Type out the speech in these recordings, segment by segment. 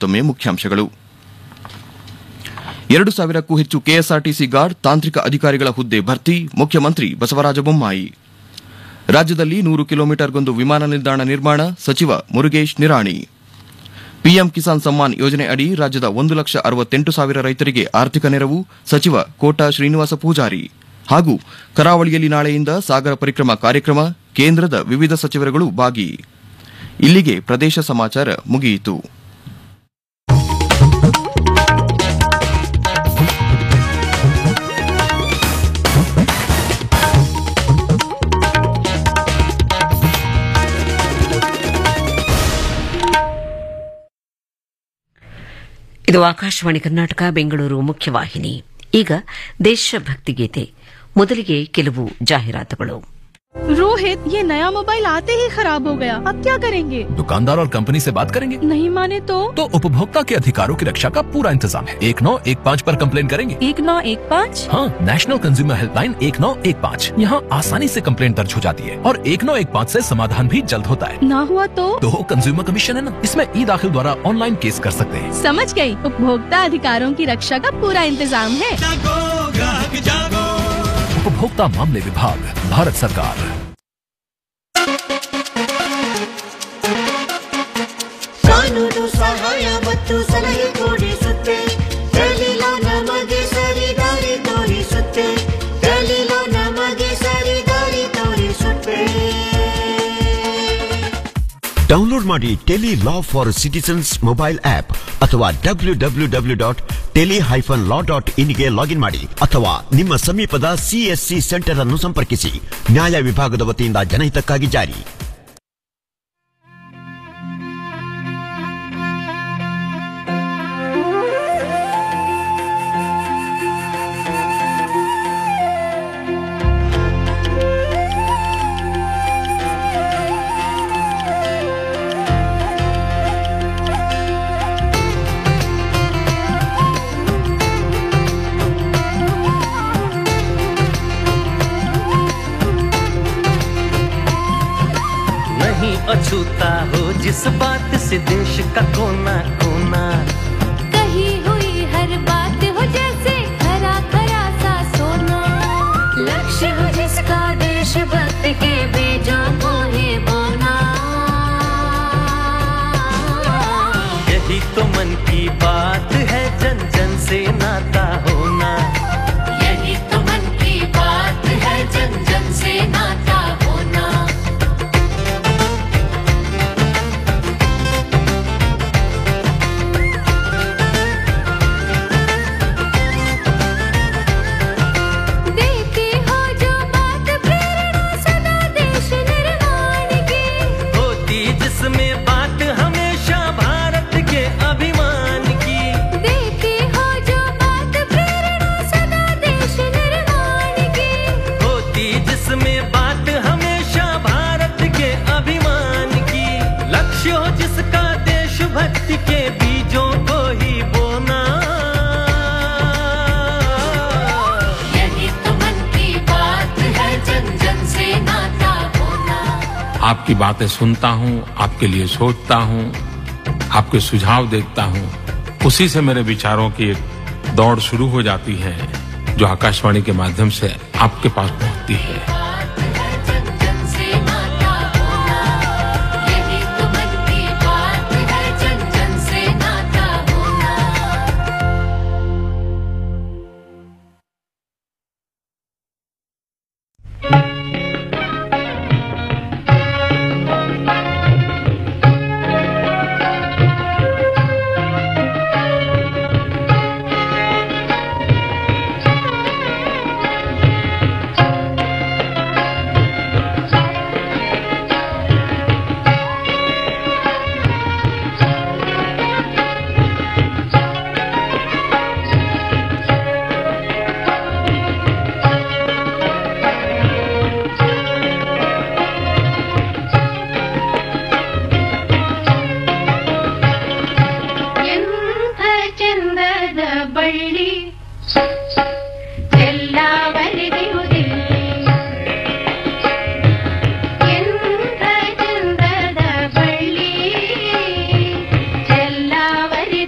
ಮತ್ತೊಮ್ಮೆ ಮುಖ್ಯಾಂಶಗಳು ಎರಡು ಸಾವಿರಕ್ಕೂ ಹೆಚ್ಚು ಕೆಎಸ್ಆರ್ಟಿಸಿ ಗಾರ್ಡ್ ತಾಂತ್ರಿಕ ಅಧಿಕಾರಿಗಳ ಹುದ್ದೆ ಭರ್ತಿ ಮುಖ್ಯಮಂತ್ರಿ ಬಸವರಾಜ ಬೊಮ್ಮಾಯಿ ರಾಜ್ಯದಲ್ಲಿ ನೂರು ಕಿಲೋಮೀಟರ್ಗೊಂದು ವಿಮಾನ ನಿಲ್ದಾಣ ನಿರ್ಮಾಣ ಸಚಿವ ಮುರುಗೇಶ್ ನಿರಾಣಿ ಪಿಎಂ ಕಿಸಾನ್ ಸಮ್ಮಾನ್ ಯೋಜನೆ ಅಡಿ ರಾಜ್ಯದ ಒಂದು ಲಕ್ಷ ಅರವತ್ತೆಂಟು ಸಾವಿರ ರೈತರಿಗೆ ಆರ್ಥಿಕ ನೆರವು ಸಚಿವ ಕೋಟಾ ಶ್ರೀನಿವಾಸ ಪೂಜಾರಿ ಹಾಗೂ ಕರಾವಳಿಯಲ್ಲಿ ನಾಳೆಯಿಂದ ಸಾಗರ ಪರಿಕ್ರಮ ಕಾರ್ಯಕ್ರಮ ಕೇಂದ್ರದ ವಿವಿಧ ಸಚಿವರುಗಳು ಭಾಗಿ ಇಲ್ಲಿಗೆ ಪ್ರದೇಶ ಸಮಾಚಾರ ಮುಗಿಯಿತು ಇದು ಆಕಾಶವಾಣಿ ಕರ್ನಾಟಕ ಬೆಂಗಳೂರು ಮುಖ್ಯವಾಹಿನಿ ಈಗ ದೇಶಭಕ್ತಿ ಗೀತೆ ಮೊದಲಿಗೆ ಕೆಲವು ಜಾಹೀರಾತುಗಳು रोहित ये नया मोबाइल आते ही खराब हो गया अब क्या करेंगे दुकानदार और कंपनी से बात करेंगे नहीं माने तो तो उपभोक्ता के अधिकारों की रक्षा का पूरा इंतजाम है एक नौ एक पाँच पर कंप्लेन करेंगे एक नौ एक पाँच हाँ नेशनल कंज्यूमर हेल्पलाइन एक नौ एक पाँच यहाँ आसानी से कंप्लेन दर्ज हो जाती है और एक नौ एक पाँच ऐसी समाधान भी जल्द होता है ना हुआ तो तो कंज्यूमर कमीशन है ना इसमें ई दाखिल द्वारा ऑनलाइन केस कर सकते हैं समझ गई उपभोक्ता अधिकारों की रक्षा का पूरा इंतजाम है उपभोक्ता मामले विभाग भारत सरकार ಕಾನೂನು ಸಹಾಯ ಮತ್ತು ಸಲಹೆ ಕೊಡಿಸುತ್ತೆ ಕಲೀಲ ನಮಗೆ ಸರಿ ದಾರಿ ತೋರಿಸುತ್ತೆ ಕಲೀಲ ನಮಗೆ ಸರಿ ದಾರಿ ತೋರಿಸುತ್ತೆ ಡೌನ್ಲೋಡ್ ಮಾಡಿ tele law for citizens mobile app ಅಥವಾ W W W dot tele hyphen law dot ಇನ್ಗೆ ಲಾಗಿನ್ ಮಾಡಿ ಅಥವಾ ನಿಮ್ಮ ಸಮೀಪದ ಸಿಎಸ್ಸಿ ಸೆಂಟರ್ ಅನ್ನು ಸಂಪರ್ಕಿಸಿ ನ್ಯಾಯ ವಿಭಾಗದ ವತಿಯಿಂದ ಜನಹಿತಕ್ಕಾಗಿ ಜಾರಿ नहीं अछूता हो जिस बात से देश का कोना कोना कही हुई हर बात हो जैसे खरा खरा सा सोना लक्ष्य हो जिसका देशभक्त के बीजों को ही बोना यही तो मन की बात है जन जन से नाता होना यही तो मन की बात है जन जन से नाता होना देती हो जो बात प्रेरणा सदा देश निर्माण की होती जिसमें बात हमेशा भारत के अभिमान की देती हो जो बात प्रेरणा सदा देश निर्माण की होती जिसमें बात हमेशा भारत के अभिमान की लक्ष्य हो जिसका देशभक्ति के बीजों को ही बोना यही तो मन की बात है जन जन से नाता होना आपकी बातें सुनता हूँ आपके लिए सोचता हूँ आपके सुझाव देखता हूँ उसी से मेरे विचारों की एक दौड़ शुरू हो जाती है जो आकाशवाणी के माध्यम से आपके पास पहुँचती है बात है जन जन से नाता होना यही तो मन की बात है जन जन से नाता होना ಎಂಥ ಚಂದದ ಬಳ್ಳಿ ಎಲ್ಲವರಿಗಿರುವುದಿಲ್ಲ ಎಂಥ ಚಂದದ ಬಳ್ಳಿ ಎಲ್ಲವರಿಗಿರುವುದಿಲ್ಲ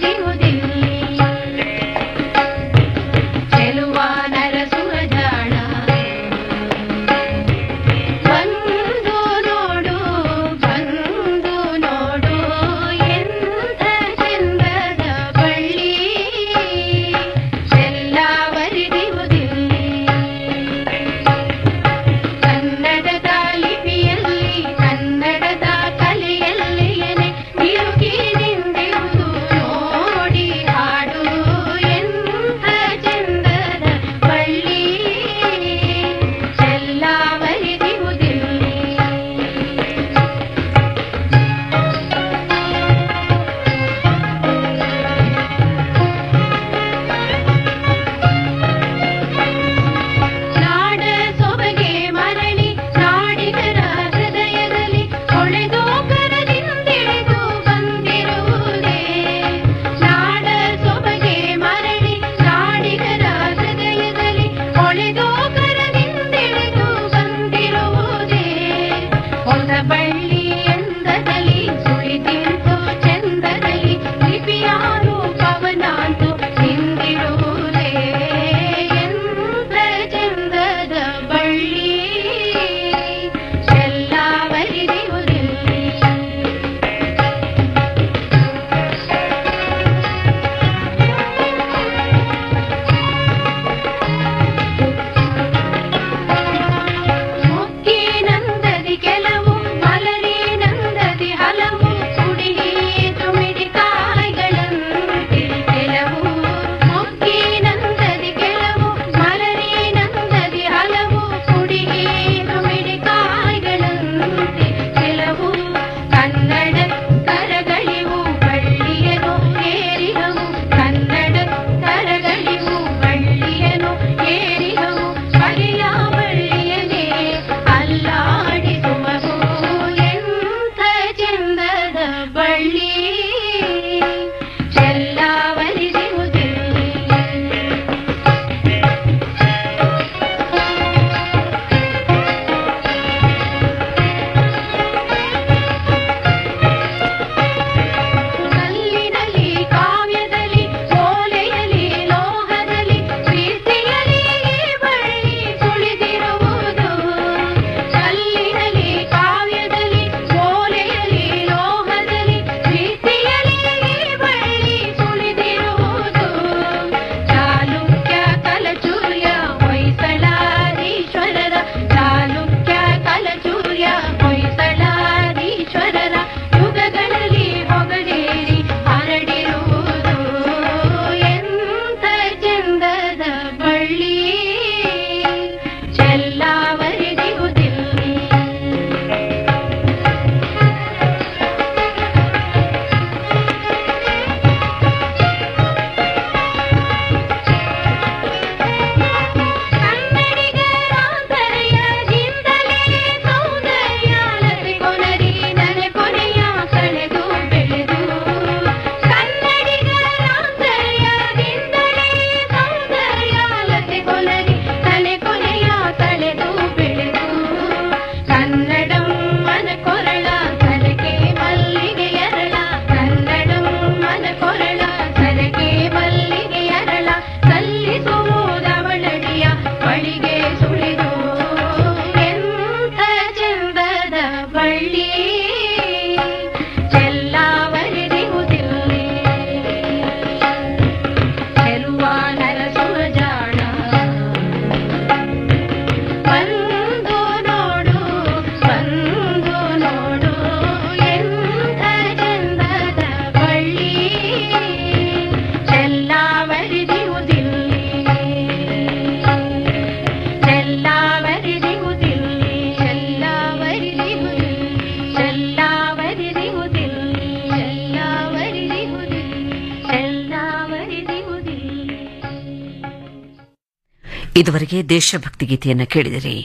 ಇದುವರೆಗೆ ದೇಶಭಕ್ತಿ ಗೀತೆಯನ್ನು ಕೇಳಿದಿರಿ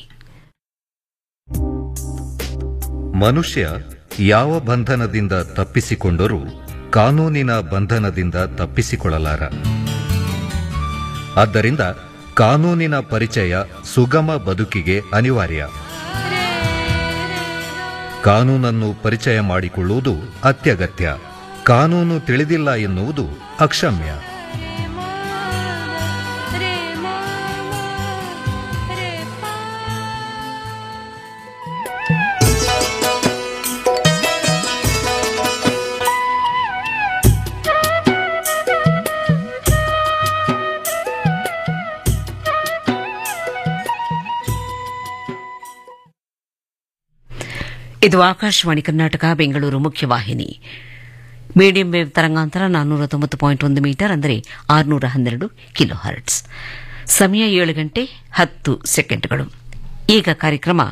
ಮನುಷ್ಯ ಯಾವ ಬಂಧನದಿಂದ ತಪ್ಪಿಸಿಕೊಂಡರೂ ಕಾನೂನಿನ ಬಂಧನದಿಂದ ತಪ್ಪಿಸಿಕೊಳ್ಳಲಾರ ಆದ್ದರಿಂದ ಕಾನೂನಿನ ಪರಿಚಯ ಸುಗಮ ಬದುಕಿಗೆ ಅನಿವಾರ್ಯ ಕಾನೂನನ್ನು ಪರಿಚಯ ಮಾಡಿಕೊಳ್ಳುವುದು ಅತ್ಯಗತ್ಯ ಕಾನೂನು ತಿಳಿದಿಲ್ಲ ಎನ್ನುವುದು ಅಕ್ಷಮ್ಯ ಇದು ಆಕಾಶವಾಣಿ ಕರ್ನಾಟಕ ಬೆಂಗಳೂರು ಮುಖ್ಯವಾಹಿನಿ ಮೀಡಿಯಂ ವೇವ್ ತರಂಗಾಂತರ ನಾನ್ನೂರ ತೊಂಬತ್ತು ಪಾಯಿಂಟ್ ಒಂದು ಮೀಟರ್ ಅಂದರೆ ಆರುನೂರ ಹನ್ನೆರಡು ಕಿಲೋ ಹರ್ಟ್ಸ್ ಸಮಯ ಏಳು ಗಂಟೆ ಹತ್ತು ಸೆಕೆಂಡ್ಗಳು ಈಗ ಕಾರ್ಯಕ್ರಮ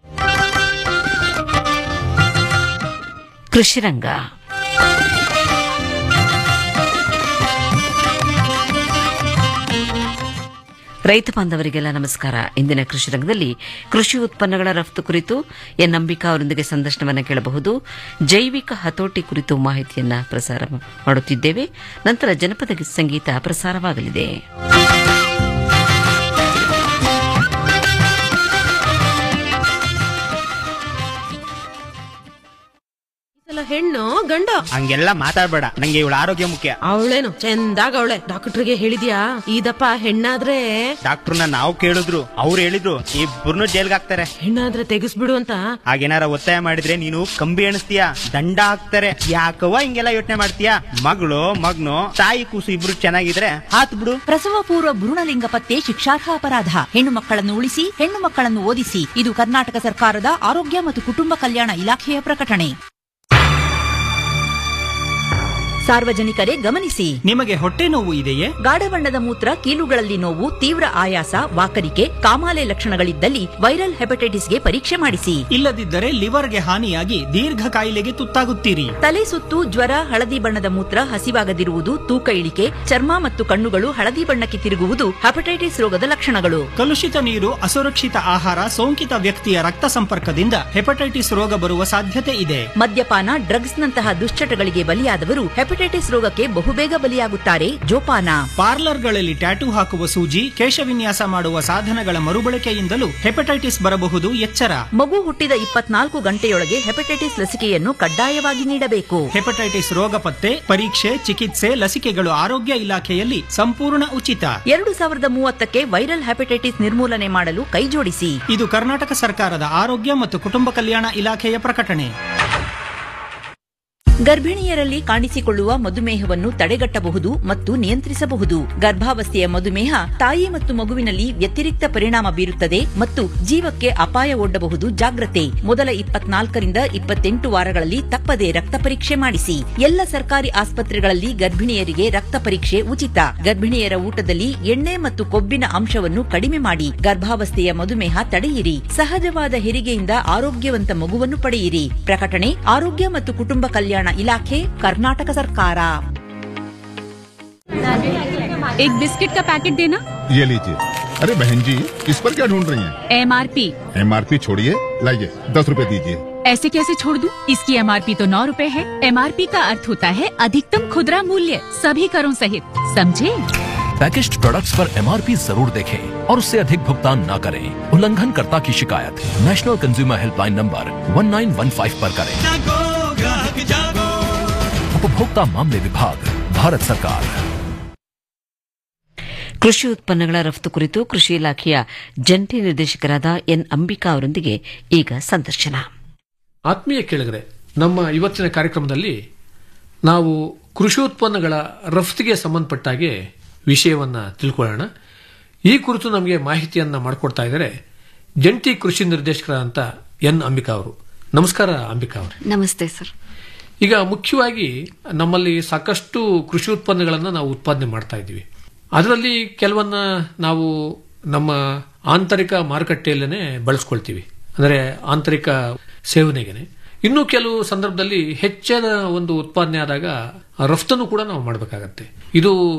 ಕೃಷಿರಂಗ ರೈತ ಬಾಂಧವರಿಗೆಲ್ಲ ನಮಸ್ಕಾರ ಇಂದಿನ ಕೃಷಿ ರಂಗದಲ್ಲಿ ಕೃಷಿ ಉತ್ಪನ್ನಗಳ ರಫ್ತು ಕುರಿತು ಎನ್ ಅಂಬಿಕಾ ಅವರೊಂದಿಗೆ ಸಂದರ್ಶನವನ್ನು ಕೇಳಬಹುದು ಜೈವಿಕ ಹತೋಟಿ ಕುರಿತು ಮಾಹಿತಿಯನ್ನ ಪ್ರಸಾರ ಮಾಡುತ್ತಿದ್ದೇವೆ ನಂತರ ಜನಪದ ಸಂಗೀತ ಪ್ರಸಾರವಾಗಲಿದೆ ಸಲ ಹೆಣ್ಣು ಗಂಡು ಹಂಗೆಲ್ಲ ಮಾತಾಡ್ಬೇಡ ನಂಗೆ ಇವಳ ಆರೋಗ್ಯ ಮುಖ್ಯ ಅವಳೇನು ಚಂದಾಗ ಅವಳೆ ಡಾಕ್ಟರ್ಗೆ ಹೇಳಿದ್ಯಾ ಇದಪ್ಪ ಹೆಣ್ಣಾದ್ರೆ ಡಾಕ್ಟರ್ನ ನಾವು ಕೇಳಿದ್ರು ಅವ್ರು ಹೇಳಿದ್ರು ಇಬ್ಬರನ್ನು ಜೈಲ್ಗೆ ಹಾಕ್ತಾರೆ ಹೆಣ್ಣಾದ್ರೆ ತೆಗಿಸ್ಬಿಡು ಅಂತ ಹಾಗೇನಾರ ಒತ್ತಾಯ ಮಾಡಿದ್ರೆ ನೀನು ಕಂಬಿ ಎಣಿಸ್ತೀಯ ದಂಡ ಹಾಕ್ತಾರೆ ಯಾಕವ್ವ ಹಿಂಗೆಲ್ಲ ಯೋಚನೆ ಮಾಡ್ತೀಯ ಮಗಳು ಮಗ್ನು ತಾಯಿ ಕೂಸು ಇಬ್ರು ಚೆನ್ನಾಗಿದ್ರೆ ಹಾತ್ ಬಿಡು ಪ್ರಸವ ಪೂರ್ವ ಭ್ರೂಣಲಿಂಗ ಪತ್ತೆ ಶಿಕ್ಷಾರ್ಹ ಅಪರಾಧ ಹೆಣ್ಣು ಮಕ್ಕಳನ್ನು ಉಳಿಸಿ ಹೆಣ್ಣು ಮಕ್ಕಳನ್ನು ಓದಿಸಿ ಇದು ಕರ್ನಾಟಕ ಸರ್ಕಾರದ ಆರೋಗ್ಯ ಮತ್ತು ಕುಟುಂಬ ಕಲ್ಯಾಣ ಇಲಾಖೆಯ ಪ್ರಕಟಣೆ ಸಾರ್ವಜನಿಕರೇ ಗಮನಿಸಿ ನಿಮಗೆ ಹೊಟ್ಟೆ ನೋವು ಇದೆಯೇ ಗಾಢ ಬಣ್ಣದ ಮೂತ್ರ ಕೀಲುಗಳಲ್ಲಿ ನೋವು ತೀವ್ರ ಆಯಾಸ ವಾಕರಿಕೆ ಕಾಮಾಲೆ ಲಕ್ಷಣಗಳಿದ್ದಲ್ಲಿ ವೈರಲ್ ಹೆಪಟೈಟಿಸ್ಗೆ ಪರೀಕ್ಷೆ ಮಾಡಿಸಿ ಇಲ್ಲದಿದ್ದರೆ ಲಿವರ್ಗೆ ಹಾನಿಯಾಗಿ ದೀರ್ಘ ಕಾಯಿಲೆಗೆ ತುತ್ತಾಗುತ್ತೀರಿ ತಲೆ ಸುತ್ತು ಜ್ವರ ಹಳದಿ ಬಣ್ಣದ ಮೂತ್ರ ಹಸಿವಾಗದಿರುವುದು ತೂಕ ಇಳಿಕೆ ಚರ್ಮ ಮತ್ತು ಕಣ್ಣುಗಳು ಹಳದಿ ಬಣ್ಣಕ್ಕೆ ತಿರುಗುವುದು ಹೆಪಟೈಟಿಸ್ ರೋಗದ ಲಕ್ಷಣಗಳು ಕಲುಷಿತ ನೀರು ಅಸುರಕ್ಷಿತ ಆಹಾರ ಸೋಂಕಿತ ವ್ಯಕ್ತಿಯ ರಕ್ತ ಸಂಪರ್ಕದಿಂದ ಹೆಪಟೈಟಿಸ್ ರೋಗ ಬರುವ ಸಾಧ್ಯತೆ ಇದೆ ಮದ್ಯಪಾನ ಡ್ರಗ್ಸ್ನಂತಹ ದುಶ್ಚಟಗಳಿಗೆ ಬಲಿಯಾದವರು ಹೆಪಟೈಟಿಸ್ ರೋಗಕ್ಕೆ ಬಹುಬೇಗ ಬಲಿಯಾಗುತ್ತಾರೆ ಜೋಪಾನ ಪಾರ್ಲರ್ಗಳಲ್ಲಿ ಟ್ಯಾಟೂ ಹಾಕುವ ಸೂಜಿ ಕೇಶವಿನ್ಯಾಸ ಮಾಡುವ ಸಾಧನಗಳ ಮರುಬಳಕೆಯಿಂದಲೂ ಹೆಪಟೈಟಿಸ್ ಬರಬಹುದು ಎಚ್ಚರ ಮಗು ಹುಟ್ಟಿದ ಇಪ್ಪತ್ನಾಲ್ಕು ಗಂಟೆಯೊಳಗೆ ಹೆಪಟೈಟಿಸ್ ಲಸಿಕೆಯನ್ನು ಕಡ್ಡಾಯವಾಗಿ ನೀಡಬೇಕು ಹೆಪಟೈಟಿಸ್ ರೋಗ ಪತ್ತೆ ಪರೀಕ್ಷೆ ಚಿಕಿತ್ಸೆ ಲಸಿಕೆಗಳು ಆರೋಗ್ಯ ಇಲಾಖೆಯಲ್ಲಿ ಸಂಪೂರ್ಣ ಉಚಿತ ಎರಡು ಸಾವಿರದ ಮೂವತ್ತಕ್ಕೆ ವೈರಲ್ ಹೆಪಟೈಟಿಸ್ ನಿರ್ಮೂಲನೆ ಮಾಡಲು ಕೈಜೋಡಿಸಿ ಇದು ಕರ್ನಾಟಕ ಸರ್ಕಾರದ ಆರೋಗ್ಯ ಮತ್ತು ಕುಟುಂಬ ಕಲ್ಯಾಣ ಇಲಾಖೆಯ ಪ್ರಕಟಣೆ ಗರ್ಭಿಣಿಯರಲ್ಲಿ ಕಾಣಿಸಿಕೊಳ್ಳುವ ಮಧುಮೇಹವನ್ನು ತಡೆಗಟ್ಟಬಹುದು ಮತ್ತು ನಿಯಂತ್ರಿಸಬಹುದು ಗರ್ಭಾವಸ್ಥೆಯ ಮಧುಮೇಹ ತಾಯಿ ಮತ್ತು ಮಗುವಿನಲ್ಲಿ ವ್ಯತಿರಿಕ್ತ ಪರಿಣಾಮ ಬೀರುತ್ತದೆ ಮತ್ತು ಜೀವಕ್ಕೆ ಅಪಾಯ ಒಡ್ಡಬಹುದು ಜಾಗ್ರತೆ ಮೊದಲ ಇಪ್ಪತ್ನಾಲ್ಕರಿಂದ ಇಪ್ಪತ್ತೆಂಟು ವಾರಗಳಲ್ಲಿ ತಪ್ಪದೆ ರಕ್ತ ಪರೀಕ್ಷೆ ಮಾಡಿಸಿ ಎಲ್ಲ ಸರ್ಕಾರಿ ಆಸ್ಪತ್ರೆಗಳಲ್ಲಿ ಗರ್ಭಿಣಿಯರಿಗೆ ರಕ್ತ ಪರೀಕ್ಷೆ ಉಚಿತ ಗರ್ಭಿಣಿಯರ ಊಟದಲ್ಲಿ ಎಣ್ಣೆ ಮತ್ತು ಕೊಬ್ಬಿನ ಅಂಶವನ್ನು ಕಡಿಮೆ ಮಾಡಿ ಗರ್ಭಾವಸ್ಥೆಯ ಮಧುಮೇಹ ತಡೆಯಿರಿ ಸಹಜವಾದ ಹೆರಿಗೆಯಿಂದ ಆರೋಗ್ಯವಂತ ಮಗುವನ್ನು ಪಡೆಯಿರಿ ಪ್ರಕಟಣೆ ಆರೋಗ್ಯ ಮತ್ತು ಕುಟುಂಬ ಕಲ್ಯಾಣ ಇಲಾಖೆ ಕರ್ನಾಟಕ ಸರ್ಕಾರ एक बिस्किट का पैकेट देना ये लीजिए अरे बहन जी इस पर क्या ढूंढ रही हैं? एमआरपी एमआरपी छोड़िए लाइए दस रुपए दीजिए ऐसे कैसे छोड़ दूं? इसकी एमआरपी तो नौ रूपए है एमआरपी का अर्थ होता है अधिकतम खुदरा मूल्य सभी करों सहित समझे पैकेज्ड प्रोडक्ट्स पर एमआरपी जरूर देखें और उससे अधिक भुगतान न करें उल्लंघनकर्ता की शिकायत नेशनल कंज्यूमर हेल्पलाइन नंबर 1915 पर करें उपभोक्ता मामले विभाग भारत सरकार ಕೃಷಿ ಉತ್ಪನ್ನಗಳ ರಫ್ತು ಕುರಿತು ಕೃಷಿ ಇಲಾಖೆಯ ಜಂಟಿ ನಿರ್ದೇಶಕರಾದ ಎನ್ ಅಂಬಿಕಾ ಅವರೊಂದಿಗೆ ಈಗ ಸಂದರ್ಶನ ಆತ್ಮೀಯ ಕೇಳಿದರೆ ನಮ್ಮ ಇವತ್ತಿನ ಕಾರ್ಯಕ್ರಮದಲ್ಲಿ ನಾವು ಕೃಷಿ ಉತ್ಪನ್ನಗಳ ರಫ್ತಿಗೆ ಸಂಬಂಧಪಟ್ಟಾಗೆ ವಿಷಯವನ್ನ ತಿಳ್ಕೊಳ್ಳೋಣ ಈ ಕುರಿತು ನಮಗೆ ಮಾಹಿತಿಯನ್ನ ಮಾಡಿಕೊಡ್ತಾ ಇದ್ದಾರೆ ಜಂಟಿ ಕೃಷಿ ನಿರ್ದೇಶಕರಾದಂಥ ಎನ್ ಅಂಬಿಕಾ ಅವರು ನಮಸ್ಕಾರ ಅಂಬಿಕಾ ಅವರು ನಮಸ್ತೆ ಸರ್ ಈಗ ಮುಖ್ಯವಾಗಿ ನಮ್ಮಲ್ಲಿ ಸಾಕಷ್ಟು ಕೃಷಿ ಉತ್ಪನ್ನಗಳನ್ನು ನಾವು ಉತ್ಪಾದನೆ ಮಾಡ್ತಾ ಇದ್ದೀವಿ ಅದರಲ್ಲಿ ಕೆಲವನ್ನ ನಾವು ನಮ್ಮ ಆಂತರಿಕ ಮಾರುಕಟ್ಟೆಯಲ್ಲೇ ಬಳಸ್ಕೊಳ್ತೀವಿ ಅಂದರೆ ಆಂತರಿಕ ಸೇವನೆಗೆ ಇನ್ನು ಕೆಲವು ಸಂದರ್ಭದಲ್ಲಿ ಹೆಚ್ಚಿನ ಒಂದು ಉತ್ಪಾದನೆ ಆದಾಗ ರಫ್ತನ್ನು ಕೂಡ ನಾವು ಮಾಡಬೇಕಾಗತ್ತೆ ಇದು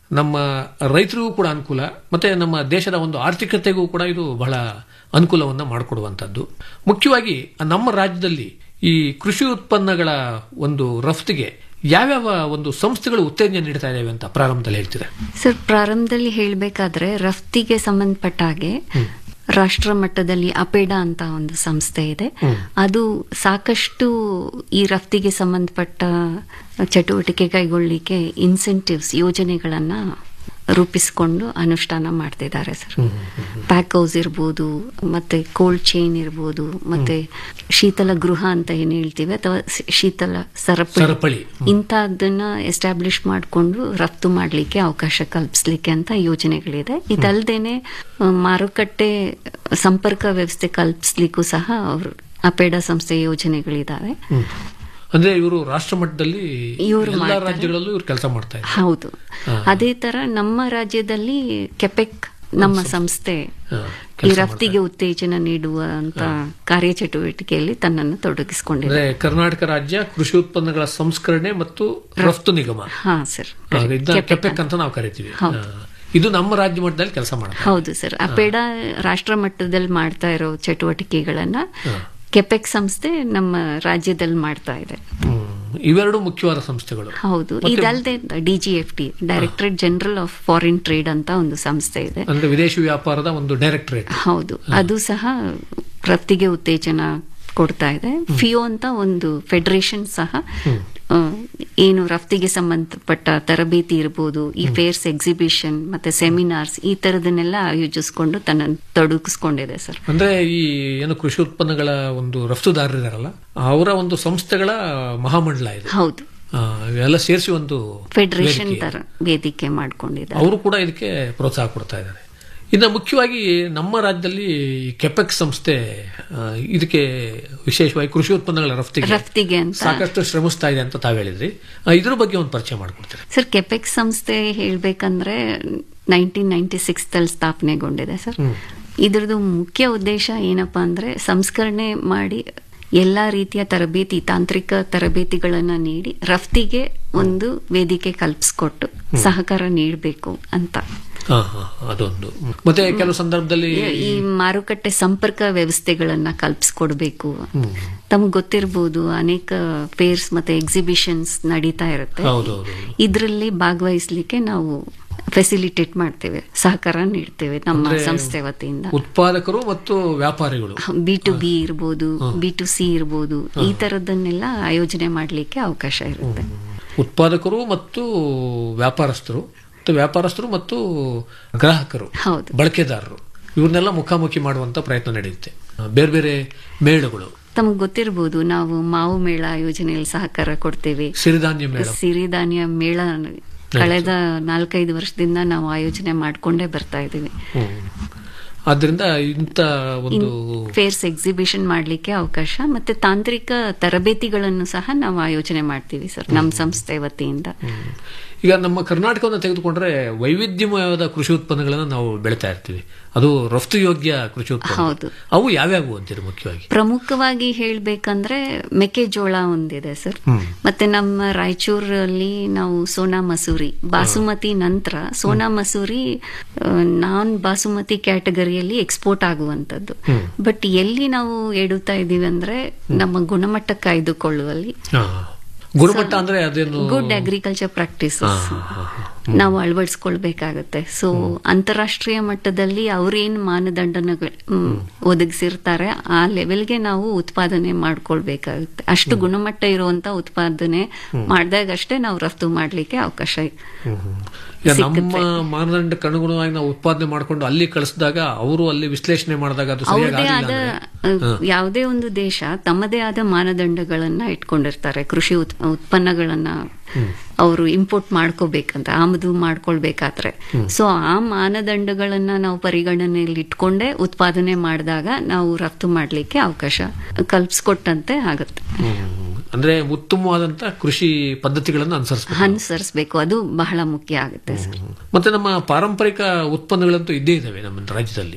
ನಮ್ಮ ರೈತರಿಗೂ ಕೂಡ ಅನುಕೂಲ ಮತ್ತೆ ನಮ್ಮ ದೇಶದ ಒಂದು ಆರ್ಥಿಕತೆಗೂ ಕೂಡ ಇದು ಬಹಳ ಅನುಕೂಲವನ್ನು ಮಾಡಿಕೊಡುವಂಥದ್ದು ಮುಖ್ಯವಾಗಿ ನಮ್ಮ ರಾಜ್ಯದಲ್ಲಿ ಈ ಕೃಷಿ ಉತ್ಪನ್ನಗಳ ಒಂದು ರಫ್ತಿಗೆ ಯಾವ್ಯಾವ ಒಂದು ಸಂಸ್ಥೆಗಳು ಉತ್ತೇಜನ ನೀಡ್ತಾ ಇದ್ದಾವೆ ಅಂತ ಪ್ರಾರಂಭದಲ್ಲಿ ಹೇಳ್ತೀರಾ ಸರ್ ಪ್ರಾರಂಭದಲ್ಲಿ ಹೇಳಬೇಕಾದ್ರೆ ರಫ್ತಿಗೆ ಸಂಬಂಧಪಟ್ಟ ಹಾಗೆ ರಾಷ್ಟ್ರ ಮಟ್ಟದಲ್ಲಿ ಅಪೇಡ ಅಂತ ಒಂದು ಸಂಸ್ಥೆ ಇದೆ ಅದು ಸಾಕಷ್ಟು ಈ ರಫ್ತಿಗೆ ಸಂಬಂಧಪಟ್ಟ ಚಟುವಟಿಕೆ ಕೈಗೊಳ್ಳಿಕ್ಕೆ ಇನ್ಸೆಂಟಿವ್ಸ್ ಯೋಜನೆಗಳನ್ನ ರೂಪಿಸಿಕೊಂಡು ಅನುಷ್ಠಾನ ಮಾಡ್ತಿದ್ದಾರೆ ಸರ್ ಪ್ಯಾಕ್ ಹೌಸ್ ಇರ್ಬೋದು ಮತ್ತೆ ಕೋಲ್ಡ್ ಚೈನ್ ಇರ್ಬೋದು ಮತ್ತೆ ಶೀತಲ ಗೃಹ ಅಂತ ಏನ್ ಹೇಳ್ತೀವಿ ಅಥವಾ ಸಿ- ಶೀತಲ ಸರಪಳಿ. ಸರಪಳಿ ಇಂಥದ್ದನ್ನ ಎಸ್ಟಾಬ್ಲಿಷ್ ಮಾಡಿಕೊಂಡು ರಫ್ತು ಮಾಡಲಿಕ್ಕೆ ಅವಕಾಶ ಕಲ್ಪಿಸ್ಲಿಕ್ಕೆ ಅಂತ ಯೋಜನೆಗಳಿದೆ ಇದಲ್ದೇನೆ ಆ, ಮಾರುಕಟ್ಟೆ ಸಂಪರ್ಕ ವ್ಯವಸ್ಥೆ ಕಲ್ಪಿಸ್ಲಿಕ್ಕೂ ಸಹ ಅವರು ಅಪೇಡ ಸಂಸ್ಥೆ ಯೋಜನೆಗಳಿದಾವೆ ಅಂದ್ರೆ ಇವರು ರಾಷ್ಟ್ರ ಮಟ್ಟದಲ್ಲಿ ಇವ್ರು ಎಲ್ಲ ಮಾಡ್ತಾರೆ. ರಾಜ್ಯಗಳಲ್ಲೂ ಇವ್ರು ಕೆಲಸ ಮಾಡ್ತಾ ಇದ್ದಾರೆ ಹೌದು ಹಾ. ಅದೇ ತರ ನಮ್ಮ ರಾಜ್ಯದಲ್ಲಿ ಕೆಪೆಕ್ ನಮ್ಮ ಸಂಸ್ಥೆ ಹಾ, ಈ ರಫ್ತಿಗೆ ಉತ್ತೇಜನ ನೀಡುವ ಅಂತ ಕಾರ್ಯಚಟುವಟಿಕೆಯಲ್ಲಿ ತನ್ನನ್ನು ತೊಡಗಿಸಿಕೊಂಡಿದೆ ಅಂದ್ರೆ ಕರ್ನಾಟಕ ರಾಜ್ಯ ಕೃಷಿ ಉತ್ಪನ್ನಗಳ ಸಂಸ್ಕರಣೆ ಮತ್ತು ರಫ್ತು ನಿಗಮ ಹಾ ಸರ್ ಆ, ಇದನ್ನ ಕೆಪೆಕ್ ಅಂತ ನಾವು ಕರಿತೀವಿ ಹೌದು. ಆ, ಇದು ನಮ್ಮ ರಾಜ್ಯ ಮಟ್ಟದಲ್ಲಿ ಕೆಲಸ ಮಾಡುತ್ತೆ ಹೌದು ಸರ್ ಅಪೇಡ ರಾಷ್ಟ್ರ ಮಟ್ಟದಲ್ಲಿ ಮಾಡ್ತಾ ಇರೋ ಚಟುವಟಿಕೆಗಳನ್ನ ಕೆಪೆಕ್ ಸಂಸ್ಥೆ ನಮ್ಮ ರಾಜ್ಯದಲ್ಲಿ ಮಾಡ್ತಾ ಇದೆ ಇವೆರಡು ಮುಖ್ಯವಾದ ಸಂಸ್ಥೆಗಳು ಹೌದು ಮತ್ತೆ- ಇದಲ್ಲದೆ DGFT directorate general of foreign trade ಅಂತ ಒಂದು ಸಂಸ್ಥೆ ಇದೆ ಅಂದ್ರೆ ವಿದೇಶಿ ವ್ಯಾಪಾರದ ಒಂದು ಡೈರೆಕ್ಟರೇಟ್ ಹೌದು ಅದು ಸಹ ರಫ್ತಿಗೆ ಉತ್ತೇಜನ ಕೊಡ್ತಾ ಇದೆ ಫಿಯೋ ಅಂತ ಒಂದು ಫೆಡರೇಷನ್ ಸಹ ಆ, ಏನು ರಫ್ತಿಗೆ ಸಂಬಂಧಪಟ್ಟ ತರಬೇತಿ ಇರ್ಬೋದು ಈ ಫೇರ್ಸ್ ಎಕ್ಸಿಬಿಷನ್ ಮತ್ತೆ ಸೆಮಿನಾರ್ಸ್ ಈ ತರದನ್ನೆಲ್ಲ ಆಯೋಜಿಸಿಕೊಂಡು ತನ್ನನ್ನು ತೊಡಗಿಸ್ಕೊಂಡಿದೆ ಸರ್ ಅಂದ್ರೆ ಈ ಏನು ಕೃಷಿ ಉತ್ಪನ್ನಗಳ ಒಂದು ರಫ್ತುದಾರರಿದಾರಲ್ಲ ಅವರ ಒಂದು ಸಂಸ್ಥೆಗಳ ಮಹಾಮಂಡಲ ಇದೆ ಹೌದು ಆ, ಇವೆಲ್ಲ ಸೇರಿಸಿ ಒಂದು ಫೆಡರೇಷನ್ ವೇದಿಕೆ. ತರ ವೇದಿಕೆ ಮಾಡ್ಕೊಂಡಿದ್ದಾರೆ ಅವರು ಕೂಡ ಇದಕ್ಕೆ ಪ್ರೋತ್ಸಾಹ ಕೊಡ್ತಾ ಇದ್ದಾರೆ ಇನ್ನು ಮುಖ್ಯವಾಗಿ ನಮ್ಮ ರಾಜ್ಯದಲ್ಲಿ ಈ ಕೆಪೆಕ್ ಸಂಸ್ಥೆ ಆ, ಇದಕ್ಕೆ ವಿಶೇಷವಾಗಿ ಕೃಷಿ ಉತ್ಪನ್ನಗಳ ರಫ್ತಿಗೆ ರಫ್ತಿಗೆ ಅಂತ ಸಾಕಷ್ಟು ಶ್ರಮಿಸ್ತಾ ಇದೆ ಅಂತ ತಾವು ಹೇಳಿದ್ರಿ ಆ, ಇದ್ರ ಬಗ್ಗೆ ಒಂದು ಪರಿಚಯ ಮಾಡ್ಕೊಡ್ತೀರಿ ಸರ್ ಕೆಪೆಕ್ ಸಂಸ್ಥೆ ಹೇಳ್ಬೇಕಂದ್ರೆ ನೈನ್ಟೀನ್ ನೈನ್ಟಿ ಸಿಕ್ಸ್ ದಲ್ಲಿ ಸ್ಥಾಪನೆಗೊಂಡಿದೆ ಸರ್ ಇದ್ರದ್ದು ಮುಖ್ಯ ಉದ್ದೇಶ ಏನಪ್ಪಾ ಅಂದ್ರೆ ಸಂಸ್ಕರಣೆ ಮಾಡಿ ಎಲ್ಲಾ ರೀತಿಯ ತರಬೇತಿ ತಾಂತ್ರಿಕ ತರಬೇತಿಗಳನ್ನ ನೀಡಿ ರಫ್ತಿಗೆ ಒಂದು ವೇದಿಕೆ ಕಲ್ಪಿಸ್ಕೊಟ್ಟು ಸಹಕಾರ ನೀಡಬೇಕು ಅಂತ ಹಾ ಹಾ ಅದೊಂದು ಮತ್ತೆ ಕೆಲವು ಸಂದರ್ಭದಲ್ಲಿ ಈ ಮಾರುಕಟ್ಟೆ ಸಂಪರ್ಕ ವ್ಯವಸ್ಥೆಗಳನ್ನ ಕಲ್ಪಿಸ್ಕೊಡ್ಬೇಕು ತಮ್ಗೆ ಗೊತ್ತಿರ್ಬೋದು ಅನೇಕ ಫೇರ್ಸ್ ಮತ್ತೆ ಎಕ್ಸಿಬಿಷನ್ಸ್ ನಡೀತಾ ಇರುತ್ತೆ ಹೌದೌದು ಇದರಲ್ಲಿ ಭಾಗವಹಿಸ್ಲಿಕ್ಕೆ ನಾವು ಫೆಸಿಲಿಟೇಟ್ ಮಾಡ್ತೇವೆ ಸಹಕಾರ ನೀಡ್ತೇವೆ ನಮ್ಮ ಅಂದ್ರೆ ಸಂಸ್ಥೆ ವತಿಯಿಂದ ಉತ್ಪಾದಕರು ಮತ್ತು ವ್ಯಾಪಾರಿಗಳು ಬಿ ಟು ಬಿ ಇರ್ಬೋದು ಬಿ ಟು ಸಿ ಇರ್ಬೋದು ಈ ತರದನ್ನೆಲ್ಲ ಆಯೋಜನೆ ಮಾಡ್ಲಿಕ್ಕೆ ಅವಕಾಶ ಇರುತ್ತೆ ಉತ್ಪಾದಕರು ಮತ್ತು ವ್ಯಾಪಾರಸ್ಥರು ಮತ್ತು ವ್ಯಾಪಾರಸ್ಥರು ಮತ್ತು ಗ್ರಾಹಕರು ಹೌದು ಬಳಕೆದಾರರು ಇವ್ರನ್ನೆಲ್ಲ ಮುಖಾಮುಖಿ ಮಾಡುವಂತ ಪ್ರಯತ್ನ ನಡೆಯುತ್ತೆ ಆ, ಬೇರೆ ಬೇರೆ ಮೇಳಗಳು ತಮಗೆ ಗೊತ್ತಿರ್ಬೋದು ನಾವು ಮಾವು ಮೇಳ ಯೋಜನೆಯಲ್ಲಿ ಸಹಕಾರ ಕೊಡ್ತೇವೆ ಸಿರಿಧಾನ್ಯ ಮೇಳ ಸಿರಿಧಾನ್ಯ ಮೇಳ ಕಳೆದ ನಾಲ್ಕೈದು ವರ್ಷದಿಂದ ನಾವು ಆಯೋಜನೆ ಮಾಡ್ಕೊಂಡೇ ಬರ್ತಾ ಇದ್ದೀವಿ ಆದ್ರಿಂದ ಇಂಥ ಒಂದು ಫೇರ್ಸ್ ಎಕ್ಸಿಬಿಷನ್ ಮಾಡ್ಲಿಕ್ಕೆ ಅವಕಾಶ ಮತ್ತೆ ತಾಂತ್ರಿಕ ತರಬೇತಿಗಳನ್ನು ಸಹ ನಾವು ಆಯೋಜನೆ ಮಾಡ್ತೀವಿ ಸರ್ ನಮ್ಮ ಸಂಸ್ಥೆ ವತಿಯಿಂದ ಈಗ ನಮ್ಮ ಕರ್ನಾಟಕವನ್ನು ತೆಗೆದುಕೊಂಡ್ರೆ ವೈವಿಧ್ಯಮಯವಾದ ಕೃಷಿ ಉತ್ಪನ್ನಗಳನ್ನು ನಾವು ಬೆಳಿತಾ ಇರ್ತೀವಿ ಅದು ರಫ್ತು ಯೋಗ್ಯ ಕೃಷಿ ಉತ್ಪನ್ನ ಹೌದು. ಅವು ಯಾವ್ಯಾವು ಅಂತೀರಿ ಮುಖ್ಯವಾಗಿ ಪ್ರಮುಖವಾಗಿ ಹೇಳ್ಬೇಕಂದ್ರೆ ಮೆಕ್ಕೆಜೋಳ ಒಂದಿದೆ ಸರ್ ಮತ್ತೆ ನಮ್ಮ ರಾಯಚೂರಲ್ಲಿ ನಾವು ಸೋನಾ ಮಸೂರಿ ಬಾಸುಮತಿ ನಂತರ ಸೋನಾ ಮಸೂರಿ ನಾನ್ ಬಾಸುಮತಿ ಕ್ಯಾಟಗರಿಯಲ್ಲಿ ಎಕ್ಸ್ಪೋರ್ಟ್ ಆಗುವಂತದ್ದು ಬಟ್ ಎಲ್ಲಿ ನಾವು ಎಡುತ್ತಾ ಇದೀವಿ ಅಂದ್ರೆ ನಮ್ಮ ಗುಣಮಟ್ಟ ಕಾಯ್ದುಕೊಳ್ಳುವಲ್ಲಿ ಹಾ. ಗುಣಮಟ್ಟ ಅಂದ್ರೆ ಅದೇನು ಗುಡ್ ಅಗ್ರಿಕಲ್ಚರ್ ಪ್ರಾಕ್ಟೀಸಸ್ ಹಾ, ಹಾ, ಹಾ. ನಾವು ಅಳವಡಿಸ್ಕೊಳ್ಬೇಕಾಗತ್ತೆ ಸೊ ಅಂತಾರಾಷ್ಟ್ರೀಯ ಮಟ್ಟದಲ್ಲಿ ಅವ್ರೇನ್ ಮಾನದಂಡನಗಳು ಮ್, ಒದಗಿಸಿರ್ತಾರೆ ಆ ಲೆವೆಲ್ಗೆ ನಾವು ಉತ್ಪಾದನೆ ಮಾಡ್ಕೊಳ್ಬೇಕಾಗುತ್ತೆ ಅಷ್ಟು ಗುಣಮಟ್ಟ ಇರುವಂತ ಉತ್ಪಾದನೆ ಮಾಡಿದಾಗಷ್ಟೇ ನಾವು ರಫ್ತು ಮಾಡ್ಲಿಕ್ಕೆ ಅವಕಾಶ ಈಗ ನಮ್ಮ ಮಾನದಂಡಕ್ಕೆ ಅನುಗುಣವಾಗಿ ನಾವು ಉತ್ಪಾದನೆ ಮಾಡ್ಕೊಂಡು ಅಲ್ಲಿ ಕಳಿಸಿದಾಗ ಅವರು ಅಲ್ಲಿ ವಿಶ್ಲೇಷಣೆ ಮಾಡಿದಾಗ ಅದು ಸರಿಯಾಗಿ ಅವ್ರದೇ ಆಗಿಲ್ಲ ಆದ ಅಂದ್ರೆ ಅಹ್, ಯಾವುದೇ ಒಂದು ದೇಶ ತಮ್ಮದೇ ಆದ ಮಾನದಂಡಗಳನ್ನ ಇಟ್ಕೊಂಡಿರ್ತಾರೆ ಕೃಷಿ ಉತ್- ಉತ್ಪನ್ನಗಳನ್ನ ಅವರು ಇಂಪೋರ್ಟ್ ಮಾಡ್ಕೋಬೇಕಂತ ಆಮದು ಮಾಡ್ಕೊಳ್ಬೇಕಾದ್ರೆ ಸೊ ಆ ಮಾನದಂಡಗಳನ್ನ ನಾವು ಪರಿಗಣನೆಯಲ್ಲಿ ಇಟ್ಕೊಂಡೇ ಉತ್ಪಾದನೆ ಮಾಡಿದಾಗ ನಾವು ರಫ್ತು ಮಾಡ್ಲಿಕ್ಕೆ ಅವಕಾಶ ಕಲ್ಪಿಸ್ಕೊಟ್ಟಂತೆ ಆಗುತ್ತೆ ಅಂದ್ರೆ ಉತ್ತಮವಾದಂತ ಕೃಷಿ ಪದ್ಧತಿಗಳನ್ನು ಅನುಸರಿಸಬೇಕು ಅನುಸರಿಸಬೇಕು ಅದು ಬಹಳ ಮುಖ್ಯ ಆಗುತ್ತೆ ಸರ್ ಮತ್ತೆ ನಮ್ಮ ಪಾರಂಪರಿಕ ಉತ್ಪನ್ನಗಳಂತೂ ಇದ್ದೇ ಇದಾವೆ ನಮ್ಮ ರಾಜ್ಯದಲ್ಲಿ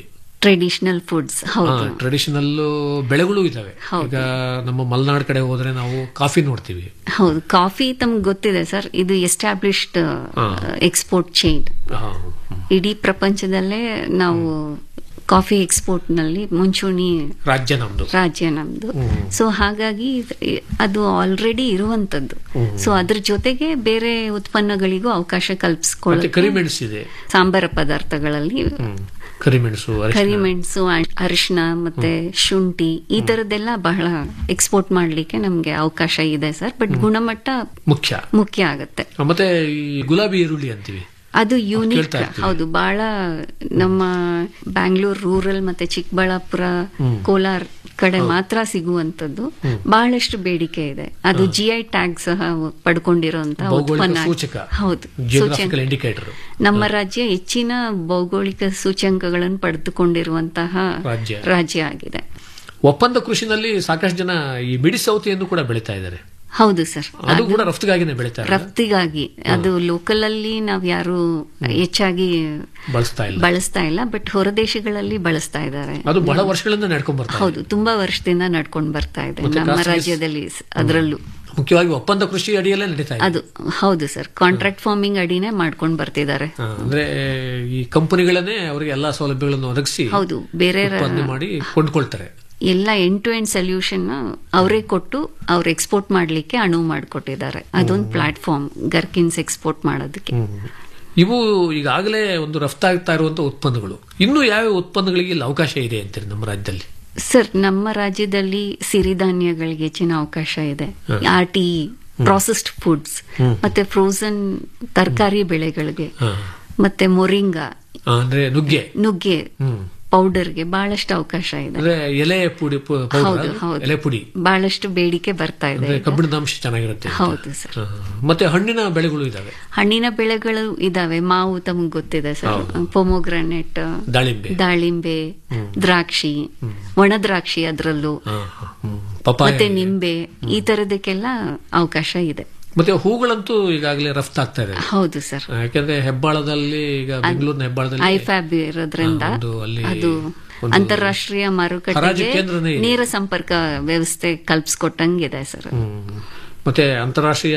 ಟ್ರೆಡಿಷನಲ್ ಫುಡ್ಸ್ ಹೌದು ಟ್ರೆಡಿಷನಲ್ ಬೆಳೆಗಳು ಇದಾವೆ ಹೌದು. ಈಗ ನಮ್ಮ ಮಲೆನಾಡು ಕಡೆ ಹೋದ್ರೆ ನಾವು ಕಾಫಿ ನೋಡ್ತೀವಿ ಹೌದು ಕಾಫಿ ತಮ್ಗೆ ಗೊತ್ತಿದೆ ಸರ್ ಇದು ಎಸ್ಟಾಬ್ಲಿಷ್ಡ್ ಹಾ. ಎಕ್ಸ್ಪೋರ್ಟ್ ಚೈನ್ ಹಾ. ಇಡೀ ಪ್ರಪಂಚದಲ್ಲೇ ನಾವು ಕಾಫಿ ಎಕ್ಸ್ಪೋರ್ಟ್ ನಲ್ಲಿ ಮುಂಚೂಣಿ ರಾಜ್ಯ ನಮ್ದು ರಾಜ್ಯ ನಮ್ದು ಹ್ಮ್. ಸೊ ಹಾಗಾಗಿ ಇದ್- ಅದು ಆಲ್ರೆಡಿ ಇರುವಂತದ್ದು ಹ್ಮ್. ಸೊ ಅದ್ರ ಜೊತೆಗೆ ಬೇರೆ ಉತ್ಪನ್ನಗಳಿಗೂ ಅವಕಾಶ ಮತ್ತೆ ಕಲ್ಪಿಸ್ಕೊಳ್ಳೋಕೆ ಕರಿಮೆಣಸಿದೆ ಸಾಂಬಾರ ಪದಾರ್ಥಗಳಲ್ಲಿ ಹ್ಮ್. ಕರಿಮೆಣಸು ಅರಿಶಿನ. ಕರಿಮೆಣಸು ಅ- ಅರಿಶಿನ ಮತ್ತೆ ಶುಂಠಿ ಈ ತರದ್ದೆಲ್ಲ ಬಹಳ ಎಕ್ಸ್ಪೋರ್ಟ್ ಮಾಡ್ಲಿಕ್ಕೆ ನಮ್ಗೆ ಅವಕಾಶ ಇದೆ ಸರ್ ಬಟ್ ಗುಣಮಟ್ಟ ಮುಖ್ಯ ಮುಖ್ಯ ಆಗುತ್ತೆ ಮತ್ತೆ ಈ ಗುಲಾಬಿ ಈರುಳ್ಳಿ ಅಂತೀವಿ ಅದು ಯೂನಿಕ್ ಕೇಳ್ತಾ ಇರ್ತೀವಿ. ಹೌದು ಬಹಳ ನಮ್ಮ ಬ್ಯಾಂಗ್ಳೂರ್ ರೂರಲ್ ಮತ್ತೆ ಚಿಕ್ಕಬಳ್ಳಾಪುರ ಹ್ಮ್. ಕೋಲಾರ್ ಕಡೆ ಹೌದು. ಮಾತ್ರ ಸಿಗುವಂತದ್ದು ಹ್ಮ್. ಬಹಳಷ್ಟು ಬೇಡಿಕೆ ಇದೆ ಅದು ಜಿ ಐ ಟ್ಯಾಗ್ ಸಹ ಪಡ್ಕೊಂಡಿರುವಂತ ಭೌಗೋಳಿಕ ಉತ್ಪನ್ನ ಸೂಚಕ ಹೌದು ಜಿಯೋಗ್ರಾಫಿಕಲ್ ಸೂಚನೆ. ಇಂಡಿಕೇಟರ್ ನಮ್ಮ ರಾಜ್ಯ ಹೆಚ್ಚಿನ ಭೌಗೋಳಿಕ ಸೂಚ್ಯಂಕಗಳನ್ನು ಪಡೆದುಕೊಂಡಿರುವಂತಹ ರಾಜ್ಯ. ರಾಜ್ಯ ಆಗಿದೆ ಒಪ್ಪಂದ ಕೃಷಿನಲ್ಲಿ ಸಾಕಷ್ಟು ಜನ ಈ ಮಿಡಿ ಸೌತೆಯನ್ನು ಕೂಡ ಬೆಳೀತಾ ಇದ್ದಾರೆ ಹೌದು ಸರ್ ಅದು ಕೂಡ ರಫ್ತಿಗಾಗಿನೇ ಬೆಳೀತಾರೆ ರಫ್ತಿಗಾಗಿ ಅದು ಲೋಕಲ್ ಅಲ್ಲಿ ನಾವ್ ಯಾರು ಹೆಚ್ಚಾಗಿ ಬಳಸ್ತಾ ಇಲ್ಲ ಬಳಸ್ತಾ ಇಲ್ಲ ಬಟ್ ಹೊರ ದೇಶಗಳಲ್ಲಿ ಬಳಸ್ತಾ ಇದ್ದಾರೆ ಅದು ಬಹಳ ವರ್ಷಗಳಿಂದ ನಡ್ಕೊಂಡ್ ಬರ್ತಾ ಇದೆ. ಹೌದು ತುಂಬಾ ವರ್ಷದಿಂದ ನಡ್ಕೊಂಡು ಬರ್ತಾ ಇದೆ ಮತ್ತೆ ನಮ್ಮ ಖಾಸಗಿ- ರಾಜ್ಯದಲ್ಲಿ ಸ- ಅದರಲ್ಲೂ ಮುಖ್ಯವಾಗಿ ಒಪ್ಪಂದ ಕೃಷಿ ಅಡಿಯಲ್ಲೇ ನಡೀತಾ ಇದೆ ಅದು ಹೌದು ಸರ್ ಕಾಂಟ್ರಾಕ್ಟ್ ಫಾರ್ಮಿಂಗ್ ಅಡಿನೇ ಮಾಡ್ಕೊಂಡು ಬರ್ತಿದ್ದಾರೆ ಹಾ, ಅಂದ್ರೆ ಈ ಕಂಪನಿಗಳನ್ನೇ ಅವರಿಗೆ ಎಲ್ಲಾ ಸೌಲಭ್ಯಗಳನ್ನು ಒದಗಿಸಿ ಹೌದು ಬೇರೆ ಉತ್ಪಾದನೆ ಮಾಡಿ ಕೊಂಡ್ಕೊಳ್ತಾರೆ ಎಲ್ಲ ಎಂಡ್ ಟು ಎಂಡ್ ಸೊಲ್ಯೂಷನ್ ಅವರೇ ಕೊಟ್ಟು ಅವ್ರು ಎಕ್ಸ್ಪೋರ್ಟ್ ಮಾಡ್ಲಿಕ್ಕೆ ಅನುವು ಮಾಡಿಕೊಟ್ಟಿದ್ದಾರೆ ಅದೊಂದು ಪ್ಲಾಟ್ಫಾರ್ಮ್ ಗರ್ಕಿನ್ಸ್ ಎಕ್ಸ್ಪೋರ್ಟ್ ಮಾಡೋದಕ್ಕೆ ಇವು ಈಗಾಗಲೇ ಒಂದು ರಫ್ತಾಗ್ತಾ ಇರುವಂತ ಉತ್ಪನ್ನಗಳು ಇನ್ನು ಯಾವ ಉತ್ಪನ್ನಗಳಿಗೆ ಇಲ್ಲಿ ಅವಕಾಶ ಇದೆ ಅಂತೀರಿ ನಮ್ಮ ರಾಜ್ಯದಲ್ಲಿ ಸರ್ ನಮ್ಮ ರಾಜ್ಯದಲ್ಲಿ ಸಿರಿಧಾನ್ಯಗಳಿಗೆ ಹೆಚ್ಚಿನ ಅವಕಾಶ ಇದೆ ಹ. R T processed foods hmm. ಮತ್ತೆ ಫ್ರೋಸನ್ ತರಕಾರಿ ಬೆಳೆಗಳಿಗೆ ಹಾ. ಮತ್ತೆ ಮೊರಿಂಗಾ ಆ, ಅಂದ್ರೆ ನುಗ್ಗೆ ನುಗ್ಗೆ ಹ್ಮ್ ಪೌಡರ್ಗೆ ಬಹಳಷ್ಟು ಅವಕಾಶ ಇದೆ ಅಂದ್ರೆ ಎಲೆ ಪುಡಿ ಪು- powder ಹೌದು ಅದು? ಹೌದು ಎಲೆ ಪುಡಿ ಬಹಳಷ್ಟು ಬೇಡಿಕೆ ಬರ್ತಾ ಇದೆ ಅಂದ್ರೆ ಈಗ. ಕಬ್ಬಿಣದ ಅಂಶ ಚೆನ್ನಾಗಿರುತ್ತೆ ಅಂತ. ಹೌದು ಸರ್ ಹಾ. ಮತ್ತೆ ಹಣ್ಣಿನ ಬೆಳೆಗಳು ಇದಾವೆ ಹಣ್ಣಿನ ಬೆಳೆಗಳು ಇದಾವೆ ಮಾವು ತಮಗೆ ಗೊತ್ತಿದೆ ಸರ್ ಹೌದು. ಪೊಮೊಗ್ರಾನೆಟ್ ದಾಳಿಂಬೆ ದಾಳಿಂಬೆ ಹ್ಮ್. ದ್ರಾಕ್ಷಿ ಒಣ ದ್ರಾಕ್ಷಿ ಅದರಲ್ಲೂ ಹಾ, ಹಾ, ಹ್ಮ್. ಪಪಾಯ ಮತ್ತೆ ಇದೆ. ನಿಂಬೆ ಈ ತರದಕ್ಕೆಲ್ಲ ಅವಕಾಶ ಇದೆ ಮತ್ತೆ ಹೂಗಳಂತೂ ಈಗಾಗಲೇ ರಫ್ತಾಗ್ತಾ ಇದೆ ಹೌದು ಸರ್ ಯಾಕಂದ್ರೆ ಹೆಬ್ಬಾಳದಲ್ಲಿ ಈಗ ಬೆಂಗಳೂರಿನ ಹೆಬ್ಬಾಳದಲ್ಲಿ ಐಫ್ಯಾಬ್ ಇರೋದ್ರಿಂದ ಹಾ, ಒಂದು ಅಲ್ಲಿ ಅದು ಒಂದು ಅಂತಾರಾಷ್ಟ್ರೀಯ ಹರಾಜು ಮಾರುಕಟ್ಟೆಗೆ ಕೇಂದ್ರನೇ ಇದೆ. ನೇರ ಸಂಪರ್ಕ ವ್ಯವಸ್ಥೆ ಕಲ್ಪಿಸ್ಕೊಟ್ಟಂಗಿದೆ ಸರ್ ಹ್ಮ್. ಮತ್ತೆ ಅಂತಾರಾಷ್ಟ್ರೀಯ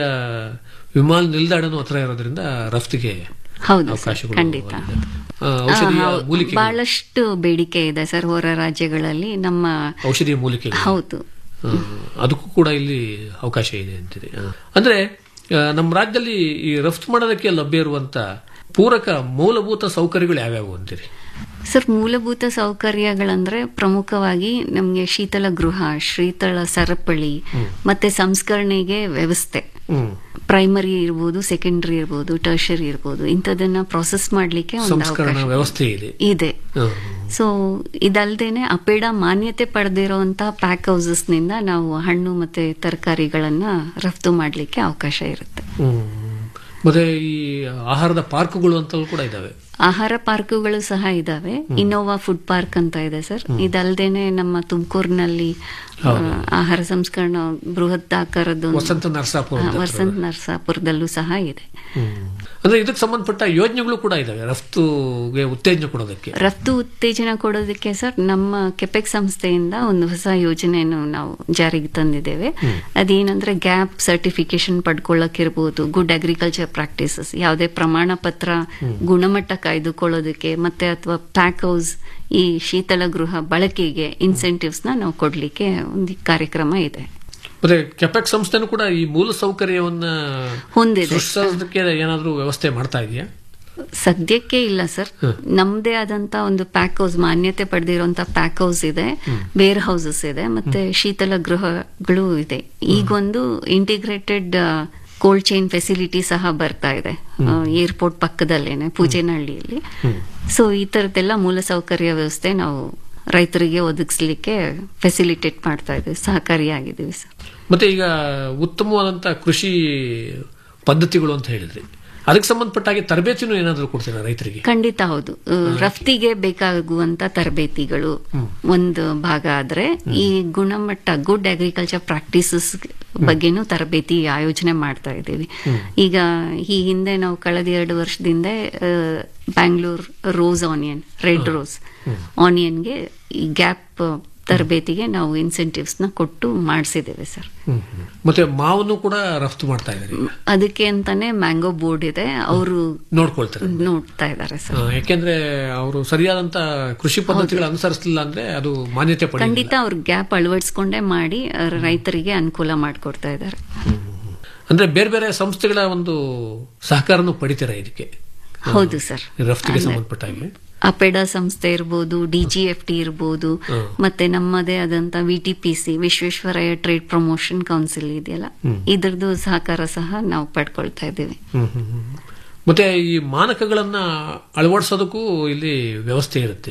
ವಿಮಾನ ನಿಲ್ದಾಣನೂ ಹತ್ರ ಇರೋದ್ರಿಂದ ರಫ್ತಿಗೆ ಹೌದು ಸರ್ ಅವಕಾಶಗಳು ಖಂಡಿತ ಆ, ಔಷಧೀಯ ಆ, ಹೌದು. ಮೂಲಿಕೆಗಳು ಬಹಳಷ್ಟು ಬೇಡಿಕೆ ಇದೆ ಸರ್ ಹೊರ ರಾಜ್ಯಗಳಲ್ಲಿ ನಮ್ಮ ಔಷಧೀಯ ಮೂಲಿಕೆಗಳು ಹೌದು ಆ, ಅದಕ್ಕೂ ಕೂಡ ಇಲ್ಲಿ ಅವಕಾಶ ಇದೆ ಅಂತಿದೆ ಆ. ಅಂದ್ರೆ ಆ, ನಮ್ಮ ರಾಜ್ಯದಲ್ಲಿ ಈ ರಫ್ತು ಮಾಡೋದಕ್ಕೆ ಲಭ್ಯ ಇರುವಂತ ಪೂರಕ ಮೂಲಭೂತ ಸೌಕರ್ಯಗಳು ಯಾವ್ಯಾವು ಅಂತೀರಿ ಸರ್ ಮೂಲಭೂತ ಸೌಕರ್ಯಗಳಂದ್ರೆ ಪ್ರಮುಖವಾಗಿ ನಮಗೆ ಶೀತಲ ಗೃಹ ಶೀತಳ ಸರಪಳಿ ಮತ್ತೆ ಸಂಸ್ಕರಣೆಗೆ ವ್ಯವಸ್ಥೆ ಹ್ಮ್ ಪ್ರೈಮರಿ ಇರ್ಬೋದು ಸೆಕೆಂಡರಿ ಇರ್ಬೋದು ಟರ್ಷರಿ ಇರ್ಬೋದು ಇಂಥದನ್ನ ಪ್ರಾಸೆಸ್ ಮಾಡ್ಲಿಕ್ಕೆ ಒಂದು ಸಂಸ್ಕರಣಾ ಅವಕಾಶ ವ್ಯವಸ್ಥೆ ಇದೆ ಇದೆ ಹ್ಮ್. ಸೊ ಇದಲ್ದೇನೆ ಅಪೇಡ ಮಾನ್ಯತೆ ಪಡೆದಿರುವಂತಹ ಪ್ಯಾಕ್ ಹೌಸಸ್ ನಿಂದ ನಾವು ಹಣ್ಣು ಮತ್ತೆ ತರಕಾರಿಗಳನ್ನ ರಫ್ತು ಮಾಡ್ಲಿಕ್ಕೆ ಅವಕಾಶ ಇರುತ್ತೆ ಹ್ಮ್. ಮತ್ತೆ ಈ ಆಹಾರದ ಪಾರ್ಕ್ಗಳು ಅಂತಲೂ ಕೂಡ ಇದಾವೆ ಆಹಾರ ಪಾರ್ಕ್ಗಳು ಸಹ ಇದಾವೆ ಇನ್ನೋವಾ ಫುಡ್ ಪಾರ್ಕ್ ಅಂತ ಇದೆ ಸರ್ ಇದಲ್ದೇನೆ ನಮ್ಮ ತುಮಕೂರಿನಲ್ಲಿ ಆಹಾರ ಸಂಸ್ಕರಣ ಬೃಹತ್ ಆಕಾರದ ಒಂದು- ವಸಂತ ನರಸಾಪುರ ಹಾ, ಅಂತ ವಸಂತ ನರಸಾಪುರದಲ್ಲೂ ಸಹ ಇದೆ ಅಂದ್ರೆ ಇದಕ್ಕೆ ಸಂಬಂಧಪಟ್ಟ ಯೋಜನೆಗಳು ಕೂಡ ಇದಾವೆ ರಫ್ತುಗೆ ಉತ್ತೇಜನ ಕೊಡೋದಕ್ಕೆ ರಫ್ತು ಉತ್ತೇಜನ ಕೊಡೋದಕ್ಕೆ ಸರ್ ನಮ್ಮ ಕೆಪೆಕ್ ಸಂಸ್ಥೆಯಿಂದ ಒಂದು ಹೊಸ ಯೋಜನೆಯನ್ನು ನಾವು ಜಾರಿಗೆ ತಂದಿದ್ದೇವೆ ಅದೇನಂದ್ರೆ ಗ್ಯಾಪ್ ಸರ್ಟಿಫಿಕೇಶನ್ ಪಡ್ಕೊಳ್ಳಕ್ಕಿರ್ಬೋದು ಗುಡ್ ಅಗ್ರಿಕಲ್ಚರ್ ಪ್ರಾಕ್ಟೀಸಸ್ ಯಾವುದೇ ಪ್ರಮಾಣ ಪತ್ರ ಗುಣಮಟ್ಟ ಕಾಯ್ದುಕೊಳ್ಳೋದಕ್ಕೆ ಮತ್ತೆ ಅಥವಾ ಪ್ಯಾಕ್ ಹೌಸ್ ಈ ಶೀತಲ ಗೃಹ ಬಳಕೆಗೆ ಇನ್ಸೆಂಟಿವ್ಸ್ ನ ನಾವು ಕೊಡ್ಲಿಕ್ಕೆ ಒಂದು ಕಾರ್ಯಕ್ರಮ ಇದೆ ಮತ್ತೆ ಕೆಪೆಕ್ ಸಂಸ್ಥೆನೂ ಕೂಡ ಈ ಮೂಲ ಸೌಕರ್ಯವನ್ನ ಹೊಂದಿದೆ. ಸೃಷ್ಟಿಸೋದಕ್ಕೆ ಏನಾದ್ರೂ ವ್ಯವಸ್ಥೆ ಮಾಡ್ತಾ ಇದೆಯಾ ಸದ್ಯಕ್ಕೆ ಇಲ್ಲ ಸರ್ ನಮ್ದೇ ಆದಂತ ಒಂದು ಪ್ಯಾಕ್ ಹೌಸ್ ಮಾನ್ಯತೆ ಪಡೆದಿರುವಂತ ಪ್ಯಾಕ್ ಹೌಸ್ ಇದೆ ವೇರ್ ಹೌಸಸ್ ಇದೆ ಮತ್ತೆ ಶೀತಲ ಗೃಹಗಳು ಇದೆ ಈಗೊಂದು ಇಂಟಿಗ್ರೇಟೆಡ್ ಕೋಲ್ಡ್ ಚೈನ್ ಫೆಸಿಲಿಟಿ ಸಹ ಬರ್ತಾ ಇದೆ ಏರ್ಪೋರ್ಟ್ ಪಕ್ಕದಲ್ಲೇನೆ ಪೂಜೆನಹಳ್ಳಿಯಲ್ಲಿ ಸೊ ಈ ತರದ್ದೆಲ್ಲ ಮೂಲಸೌಕರ್ಯ ವ್ಯವಸ್ಥೆ ನಾವು ರೈತರಿಗೆ ಒದಗಿಸ್ಲಿಕ್ಕೆ ಫೆಸಿಲಿಟೇಟ್ ಮಾಡ್ತಾ ಇದ್ದೀವಿ ಸಹಕಾರಿಯಾಗಿದ್ದೀವಿ ಸರ್ ಮತ್ತೆ ಈಗ ಉತ್ತಮವಾದಂತ ಕೃಷಿ ಪದ್ಧತಿಗಳು ಅಂತ ಹೇಳಿದ್ರಿ ಅದಕ್ಕೆ ಸಂಬಂಧಪಟ್ಟ ಹಾಗೆ ತರಬೇತಿನೂ ಏನಾದರೂ ಕೊಡ್ತೀರಾ ರೈತರಿಗೆ ಖಂಡಿತ ಹೌದು ಅಹ್, ರಫ್ತಿಗೆ ಬೇಕಾಗುವಂತ ತರಬೇತಿಗಳು ಒಂದು ಭಾಗ ಆದ್ರೆ ಈ ಗುಣಮಟ್ಟ ಗುಡ್ ಅಗ್ರಿಕಲ್ಚರ್ ಪ್ರಾಕ್ಟೀಸಸ್ ಬಗ್ಗೆನೂ ತರಬೇತಿ ಆಯೋಜನೆ ಮಾಡ್ತಾ ಇದ್ದೀವಿ ಈಗ ಈ ಹಿಂದೆ ನಾವು ಕಳೆದ ಎರಡು ವರ್ಷದಿಂದ Bangalore rose onion red rose ಆನಿಯನ್ಗೆ ಈ ಗ್ಯಾಪ್ ತರಬೇತಿಗೆ ನಾವು ಇನ್ಸೆಂಟಿವ್ಸ್ ನ ಕೊಟ್ಟು ಮಾಡಿಸಿದ್ದೇವೆ ಸರ್ ಹ್ಮ್, ಹ್ಮ್. ಮತ್ತೆ ಮಾವನ್ನು ಕೂಡ ರಫ್ತು ಮಾಡ್ತಾ ಇದ್ದಾರೆ ಈಗ. ಅದಕ್ಕೆ ಅಂತಾನೆ ಮ್ಯಾಂಗೋ ಬೋರ್ಡ್ ಇದೆ ಅವರು ನೋಡ್ಕೊಳ್ತಾರೆ ನೋಡ್ತಾ ಇದ್ದಾರೆ ಸರ್ ಆ, ಯಾಕೆಂದ್ರೆ ಅವರು ಸರಿಯಾದಂತ ಕೃಷಿ ಪದ್ಧತಿಗಳು ಅನುಸರಿಸಲಿಲ್ಲ ಅಂದ್ರೆ ಅದು ಮಾನ್ಯತೆ ಪಡೆಯುತ್ತೆ ಖಂಡಿತ ಅವ್ರ ಗ್ಯಾಪ್ ಅಳವಡಿಸ್ಕೊಂಡೇ ಮಾಡಿ ಅವ್ರ ರೈತರಿಗೆ ಅನುಕೂಲ ಮಾಡಿಕೊಡ್ತಾ ಇದ್ದಾರೆ ಅಂದ್ರೆ ಬೇರೆ ಬೇರೆ ಸಂಸ್ಥೆಗಳ ಒಂದು ಸಹಕಾರನು ಪಡಿತೀರಾ ಇದಕ್ಕೆ ಹೌದು ಸರ್ ಈ ರಫ್ತಿಗೆ ಅಂದ್ರೆ ಸಂಬಂಧಪಟ್ಟ ಹಾಗೆ ಅಪೆಡಾ ಸಂಸ್ಥೆ ಇರ್ಬೋದು ಡಿಜಿಎಫ್ ಟಿ ಇರ್ಬೋದು ಹ್ಮ್. ಮತ್ತೆ ನಮ್ಮದೇ ಆದಂತ V T P C Visvesvaraya trade promotion council ಇದೆಯಲ್ಲ ಹ್ಮ್. ಇದ್ರದ್ದು ಸಹಕಾರ ಸಹ ನಾವು ಪಡ್ಕೊಳ್ತಾ ಇದ್ದೀವಿ ಹ್ಮ್, ಹ್ಮ್, ಹ್ಮ್. ಮತ್ತೆ ಈ ಮಾನಕಗಳನ್ನ ಅಳವಡಿಸೋದಕ್ಕೂ ಇಲ್ಲಿ ವ್ಯವಸ್ಥೆ ಇರುತ್ತೆ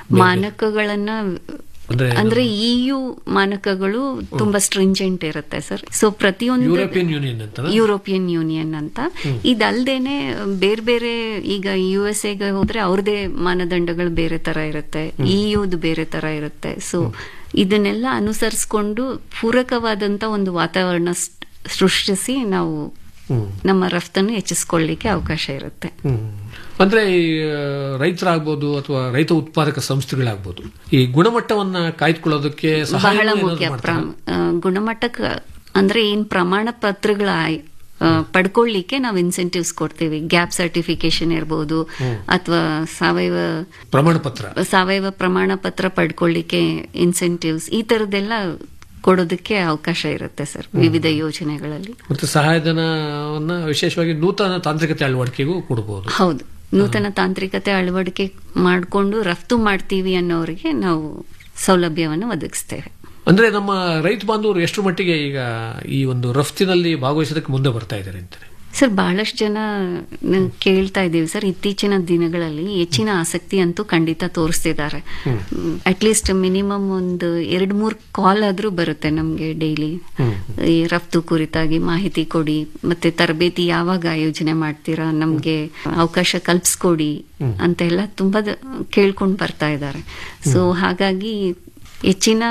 ಮಾನಕಗಳನ್ನ ಅಂದ್ರೆ ಅಂದ್ರೆ ಇಯು ಮಾನಕಗಳು ತುಂಬಾ ಸ್ಟ್ರಿಂಜೆಂಟ್ ಇರುತ್ತೆ ಸರ್ ಸೊ ಪ್ರತಿಯೊಂದು ಯುರೋಪಿಯನ್ ಯೂನಿಯನ್ ಅಂತ ಯುರೋಪಿಯನ್ ಯೂನಿಯನ್ ಅಂತ ಇದಲ್ದೇನೆ ಬೇರೆ ಬೇರೆ ಈಗ ಯು ಎಸ್ ಎಗೆ ಹೋದ್ರೆ ಅವ್ರದೇ ಮಾನದಂಡಗಳು ಬೇರೆ ತರ ಇರುತ್ತೆ ಇಯುದು ಬೇರೆ ತರ ಇರುತ್ತೆ ಸೊ ಇದನ್ನೆಲ್ಲ ಅನುಸರಿಸ್ಕೊಂಡು ಪೂರಕವಾದಂತ ಒಂದು ವಾತಾವರಣ ಸ್- ಸೃಷ್ಟಿಸಿ ನಾವು ನಮ್ಮ ರಫ್ತನ್ನು ಹೆಚ್ಚಿಸ್ಕೊಳ್ಳಿಕ್ಕೆ ಅವಕಾಶ ಇರುತ್ತೆ ಹ್ಮ್. ಅಂದ್ರೆ ಈ ಆ, ರೈತರಾಗ್ಬೋದು ಅಥವಾ ರೈತ ಉತ್ಪಾದಕ ಸಂಸ್ಥೆಗಳಾಗ್ಬೋದು ಈ ಗುಣಮಟ್ಟವನ್ನ ಕಾಯ್ದುಕೊಳ್ಳೋದಕ್ಕೆ ಸಹಾಯ ಬಹಳ ಏನಾದ್ರು ಮುಖ್ಯ ಮಾಡ್ತಾರಾ? ಪ್ರಾಮ್- ಆ, ಗುಣಮಟ್ಟಕ್ಕೆ ಅಂದ್ರೆ ಏನ್ ಪ್ರಮಾಣ ಪತ್ರಗಳ ಆಯ್- ಆ, ಪಡ್ಕೊಳ್ಳಿಕ್ಕೆ ನಾವು ಇನ್ಸೆಂಟಿವ್ಸ್ ಕೊಡ್ತೀವಿ ಗ್ಯಾಪ್ ಸರ್ಟಿಫಿಕೇಶನ್ ಇರ್ಬೋದು ಹ್ಮ್. ಅಥವಾ ಸಾವಯವ ಪ್ರಮಾಣ ಪತ್ರ ಸಾವಯವ ಪ್ರಮಾಣ ಪತ್ರ ಪಡ್ಕೊಳ್ಳಿಕ್ಕೆ ಇನ್ಸೆಂಟಿವ್ಸ್ ಈ ತರದೆಲ್ಲ ಕೊಡೋದಕ್ಕೆ ಅವಕಾಶ ಇರುತ್ತೆ ಸರ್ ವಿವಿಧ ಯೋಜನೆಗಳಲ್ಲಿ ಮತ್ತೆ ಸಹಾಯಧನವನ್ನ ವಿಶೇಷವಾಗಿ ನೂತನ ತಾಂತ್ರಿಕತೆ ಅಳವಡಿಕೆಗೂ ಕೊಡಬಹುದು ಹೌದು ನೂತನ ತಾಂತ್ರಿಕತೆ ಅಳವಡಿಕೆ ಮಾಡಿಕೊಂಡು ರಫ್ತು ಮಾಡ್ತೀವಿ ಅನ್ನೋರಿಗೆ ನಾವು ಸೌಲಭ್ಯವನ್ನು ಒದಗಿಸ್ತೇವೆ ಅಂದ್ರೆ ನಮ್ಮ ರೈತ ಬಾಂಧವರು ಎಷ್ಟು ಮಟ್ಟಿಗೆ ಈಗ ಈ ಒಂದು ರಫ್ತಿನಲ್ಲಿ ಭಾಗವಹಿಸೋದಕ್ಕೆ ಮುಂದೆ ಬರ್ತಾ ಇದ್ದಾರೆ ಅಂತಾರೆ ಸರ್ ಬಹಳಷ್ಟು ಜನ ನ- ಕೇಳ್ತಾ ಇದ್ದೀವಿ ಸರ್ ಇತ್ತೀಚಿನ ದಿನಗಳಲ್ಲಿ ಹೆಚ್ಚಿನ ಆಸಕ್ತಿ ಅಂತೂ ಖಂಡಿತ ತೋರಿಸ್ತಿದ್ದಾರೆ ಅಟ್ಲೀಸ್ಟ್ ಮಿನಿಮಮ್ ಒಂದು ಎರಡ್ ಮೂರ್ ಕಾಲ್ ಆದ್ರೂ ಬರುತ್ತೆ ನಮ್ಗೆ ಡೈಲಿ ಈ ರಫ್ತು ಕುರಿತಾಗಿ ಮಾಹಿತಿ ಕೊಡಿ ಮತ್ತೆ ತರಬೇತಿ ಯಾವಾಗ ಆಯೋಜನೆ ಮಾಡ್ತೀರಾ ನಮ್ಗೆ ಅವಕಾಶ ಕಲ್ಪಿಸ್ಕೊಡಿ ಅಂತೆಲ್ಲ ತುಂಬಾ ದ- ಕೇಳ್ಕೊಂಡು ಬರ್ತಾ ಇದ್ದಾರೆ ಸೊ ಹಾಗಾಗಿ ಹೆಚ್ಚಿನ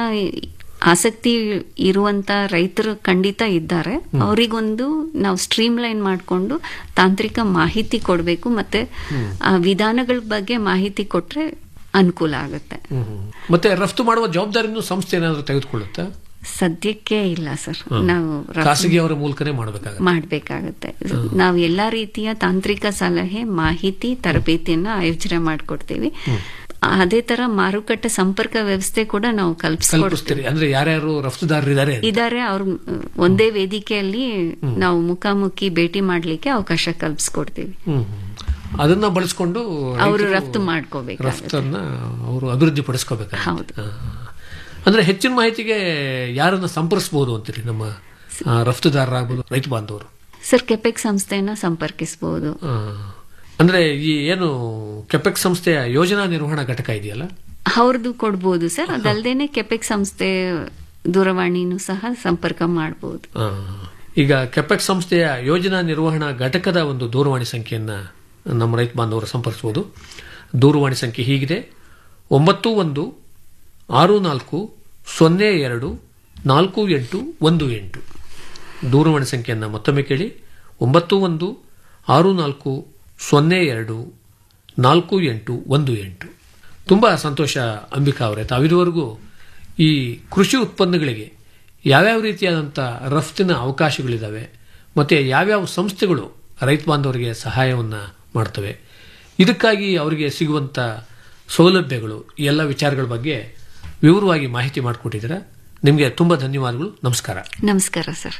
ಆಸಕ್ತಿ ಇರುವಂತ ರೈತರು ಖಂಡಿತ ಇದ್ದಾರೆ ಅವರಿಗೊಂದು ನಾವು ಸ್ಟ್ರೀಮ್ ಲೈನ್ ಮಾಡಿಕೊಂಡು ತಾಂತ್ರಿಕ ಮಾಹಿತಿ ಕೊಡಬೇಕು ಮತ್ತೆ ಆ ವಿಧಾನಗಳ ಬಗ್ಗೆ ಮಾಹಿತಿ ಕೊಟ್ರೆ ಅನುಕೂಲ ಆಗುತ್ತೆ ಮತ್ತೆ ರಫ್ತು ಮಾಡುವ ಜವಾಬ್ದಾರಿಯನ್ನು ಸಂಸ್ಥೆ ಏನಾದರೂ ತೆಗೆದುಕೊಳ್ಳುತ್ತಾ ಸದ್ಯಕ್ಕೆ ಇಲ್ಲ ಸರ್ ಹ್ಮ್. ನಾವು ರಫ್ತು ಖಾಸಗಿಯವರ ಮೂಲಕನೇ ಮಾಡಬೇಕಾಗುತ್ತೆ ಮಾಡ್ಬೇಕಾಗತ್ತೆ ನಾವು ಎಲ್ಲಾ ರೀತಿಯ ತಾಂತ್ರಿಕ ಸಲಹೆ ಮಾಹಿತಿ ತರಬೇತಿಯನ್ನ ಆಯೋಜನೆ ಮಾಡ್ಕೊಡ್ತೀವಿ ಅದೇ ತರ ಮಾರುಕಟ್ಟೆ ಸಂಪರ್ಕ ವ್ಯವಸ್ಥೆ ಕೂಡ ನಾವು ಕಲ್ಪಿಸ್ಕೊಡ್ತೀವಿ ಕಲ್ಪಿಸ್ತೀರಿ ಅಂದ್ರೆ ಯಾರ್ಯಾರು ರಫ್ತುದಾರರಿದ್ದಾರೆ ಇದಾರೆ ಅವ್ರ ಒಂದೇ ವೇದಿಕೆಯಲ್ಲಿ ನಾವು ಮುಖಾಮುಖಿ ಭೇಟಿ ಮಾಡ್ಲಿಕ್ಕೆ ಅವಕಾಶ ಕಲ್ಪಿಸ್ಕೊಡ್ತೀವಿ ಹ್ಮ್. ಅದನ್ನ ಬಳಸ್ಕೊಂಡು ಅವರು ರೈತರು ರಫ್ತು ಮಾಡ್ಕೋಬೇಕು ರಫ್ತನ್ನ ಅವರು ಅಭಿವೃದ್ಧಿ ಪಡಿಸ್ಕೋಬೇಕು ಹೌದು ಅಂದ್ರೆ ಹೆಚ್ಚಿನ ಮಾಹಿತಿಗೆ ಯಾರನ್ನ ಸಂಪರ್ಕಿಸಬಹುದು ಅಂತೀರಿ ನಮ್ಮ ಆ, ರಫ್ತುದಾರರಾಗ್ಬೋದು ರೈತ ಬಾಂಧವರು ಸರ್ ಕೆಪೆಕ್ ಸಂಸ್ಥೆಯನ್ನ ಸಂಪರ್ಕಿಸಬಹುದು ಆ, ಅಂದ್ರೆ ಈ ಏನು ಕೆಪೆಕ್ ಸಂಸ್ಥೆಯ ಯೋಜನಾ ನಿರ್ವಹಣಾ ಘಟಕ ಇದೆಯಲ್ಲ ಅವ್ರದ್ದು ಕೊಡ್ಬೋದು ಸರ್ ಅದಲ್ದೇನೆ ಕೆಪೆಕ್ ಸಂಸ್ಥೆ ದೂರವಾಣಿನೂ ಸಹ ಸಂಪರ್ಕ ಮಾಡಬಹುದು ಆ, ಈಗ ಕೆಪೆಕ್ ಸಂಸ್ಥೆಯ ಯೋಜನಾ ನಿರ್ವಹಣಾ ಘಟಕದ ಒಂದು ದೂರವಾಣಿ ಸಂಖ್ಯೆಯನ್ನ ನಮ್ಮ ರೈತ ಬಾಂಧವರು ಸಂಪರ್ಕಿಸಬಹುದು ದೂರವಾಣಿ ಸಂಖ್ಯೆ ಹೀಗಿದೆ ಒಂಬತ್ತು ಒಂದು ಆರು ನಾಲ್ಕು ಸೊನ್ನೆ ಎರಡು ನಾಲ್ಕು ಎಂಟು ಒಂದು ಎಂಟು ದೂರವಾಣಿ ಸಂಖ್ಯೆಯನ್ನು ಮತ್ತೊಮ್ಮೆ ಕೇಳಿ ಒಂಬತ್ತು ಒಂದು ಆರು ನಾಲ್ಕು ಸೊನ್ನೆ ಎರಡು ನಾಲ್ಕು ಎಂಟು ಒಂದು ಎಂಟು ತುಂಬ ಸಂತೋಷ ಅಂಬಿಕಾ ಅವರೇ ತಾವಿದುವರೆಗೂ ಈ ಕೃಷಿ ಉತ್ಪನ್ನಗಳಿಗೆ ಯಾವ್ಯಾವ ರೀತಿಯಾದಂಥ ರಫ್ತಿನ ಅವಕಾಶಗಳಿದ್ದಾವೆ ಮತ್ತು ಯಾವ್ಯಾವ ಸಂಸ್ಥೆಗಳು ರೈತ ಬಾಂಧವರಿಗೆ ಸಹಾಯವನ್ನು ಮಾಡ್ತವೆ ಇದಕ್ಕಾಗಿ ಅವರಿಗೆ ಸಿಗುವಂಥ ಸೌಲಭ್ಯಗಳು ಈ ಎಲ್ಲ ವಿಚಾರಗಳ ಬಗ್ಗೆ ವಿವರವಾಗಿ ಮಾಹಿತಿ ಮಾಡಿಕೊಟ್ಟಿದ್ದೀರಾ ನಿಮಗೆ ತುಂಬ ಧನ್ಯವಾದಗಳು ನಮಸ್ಕಾರ ನಮಸ್ಕಾರ ಸರ್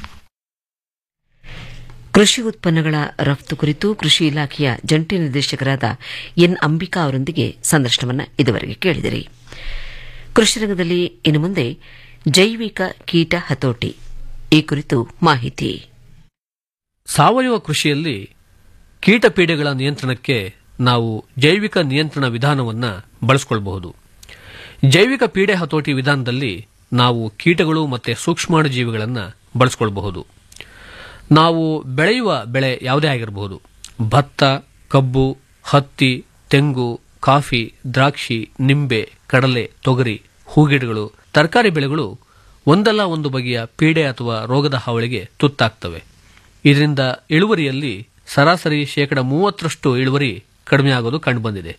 ಕೃಷಿ ಉತ್ಪನ್ನಗಳ ರಫ್ತು ಕುರಿತು ಕೃಷಿ ಇಲಾಖೆಯ ಜಂಟಿ ನಿರ್ದೇಶಕರಾದ ಎನ್ ಅಂಬಿಕಾ ಅವರೊಂದಿಗೆ ಸಂದರ್ಶನವನ್ನು ಇದುವರೆಗೆ ಕೇಳಿದಿರಿ ಕೃಷಿ ರಂಗದಲ್ಲಿ ಇನ್ನು ಮುಂದೆ ಜೈವಿಕ ಕೀಟ ಹತೋಟಿ ಈ ಕುರಿತು ಮಾಹಿತಿ ಸಾವಯವ ಕೃಷಿಯಲ್ಲಿ ಕೀಟಪೀಡೆಗಳ ನಿಯಂತ್ರಣಕ್ಕೆ ನಾವು ಜೈವಿಕ ನಿಯಂತ್ರಣ ವಿಧಾನವನ್ನು ಬಳಸಿಕೊಳ್ಳಬಹುದು ಜೈವಿಕ ಪೀಡೆ ಹತೋಟಿ ವಿಧಾನದಲ್ಲಿ ನಾವು ಕೀಟಗಳು ಮತ್ತು ಸೂಕ್ಷ್ಮಾಣುಜೀವಿಗಳನ್ನು ಬಳಸಿಕೊಳ್ಳಬಹುದು ನಾವು ಬೆಳೆಯುವ ಬೆಳೆ ಯಾವುದೇ ಆಗಿರಬಹುದು ಭತ್ತ ಕಬ್ಬು ಹತ್ತಿ ತೆಂಗು ಕಾಫಿ ದ್ರಾಕ್ಷಿ ನಿಂಬೆ ಕಡಲೆ ತೊಗರಿ ಹೂಗಿಡಗಳು ತರಕಾರಿ ಬೆಳೆಗಳು ಒಂದಲ್ಲ ಒಂದು ಬಗೆಯ ಪೀಡೆ ಅಥವಾ ರೋಗದ ಹಾವಳಿಗೆ ತುತ್ತಾಗ್ತವೆ ಇದರಿಂದ ಇಳುವರಿಯಲ್ಲಿ ಸರಾಸರಿ ಶೇಕಡ ಮೂವತ್ತರಷ್ಟು ಇಳುವರಿ ಕಡಿಮೆಯಾಗೋದು ಕಂಡುಬಂದಿದೆ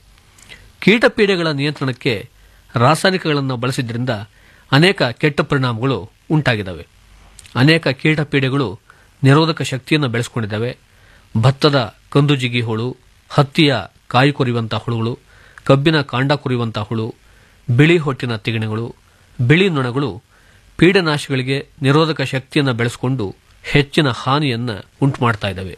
ಕೀಟಪೀಡೆಗಳ ನಿಯಂತ್ರಣಕ್ಕೆ ರಾಸಾಯನಿಕಗಳನ್ನು ಬಳಸಿದ್ರಿಂದ ಅನೇಕ ಕೆಟ್ಟ ಪರಿಣಾಮಗಳು ಉಂಟಾಗಿದ್ದಾವೆ ಅನೇಕ ಕೀಟಪೀಡೆಗಳು ನಿರೋಧಕ ಶಕ್ತಿಯನ್ನು ಬೆಳೆಸ್ಕೊಂಡಿದ್ದಾವೆ ಭತ್ತದ ಕಂದುಜಿಗಿ ಹುಳು ಹತ್ತಿಯ ಕಾಯಿ ಕೊರಿಯುವಂಥ ಹುಳುಗಳು ಕಬ್ಬಿನ ಕಾಂಡ ಕೊರಿಯುವಂಥ ಹುಳು ಬಿಳಿ ಹೊಟ್ಟಿನ ತಿಗಣೆಗಳು ಬಿಳಿ ನೊಣಗಳು ಪೀಡನಾಶಗಳಿಗೆ ನಿರೋಧಕ ಶಕ್ತಿಯನ್ನು ಬೆಳೆಸಿಕೊಂಡು ಹೆಚ್ಚಿನ ಹಾನಿಯನ್ನು ಉಂಟು ಮಾಡ್ತಾ ಇದ್ದಾವೆ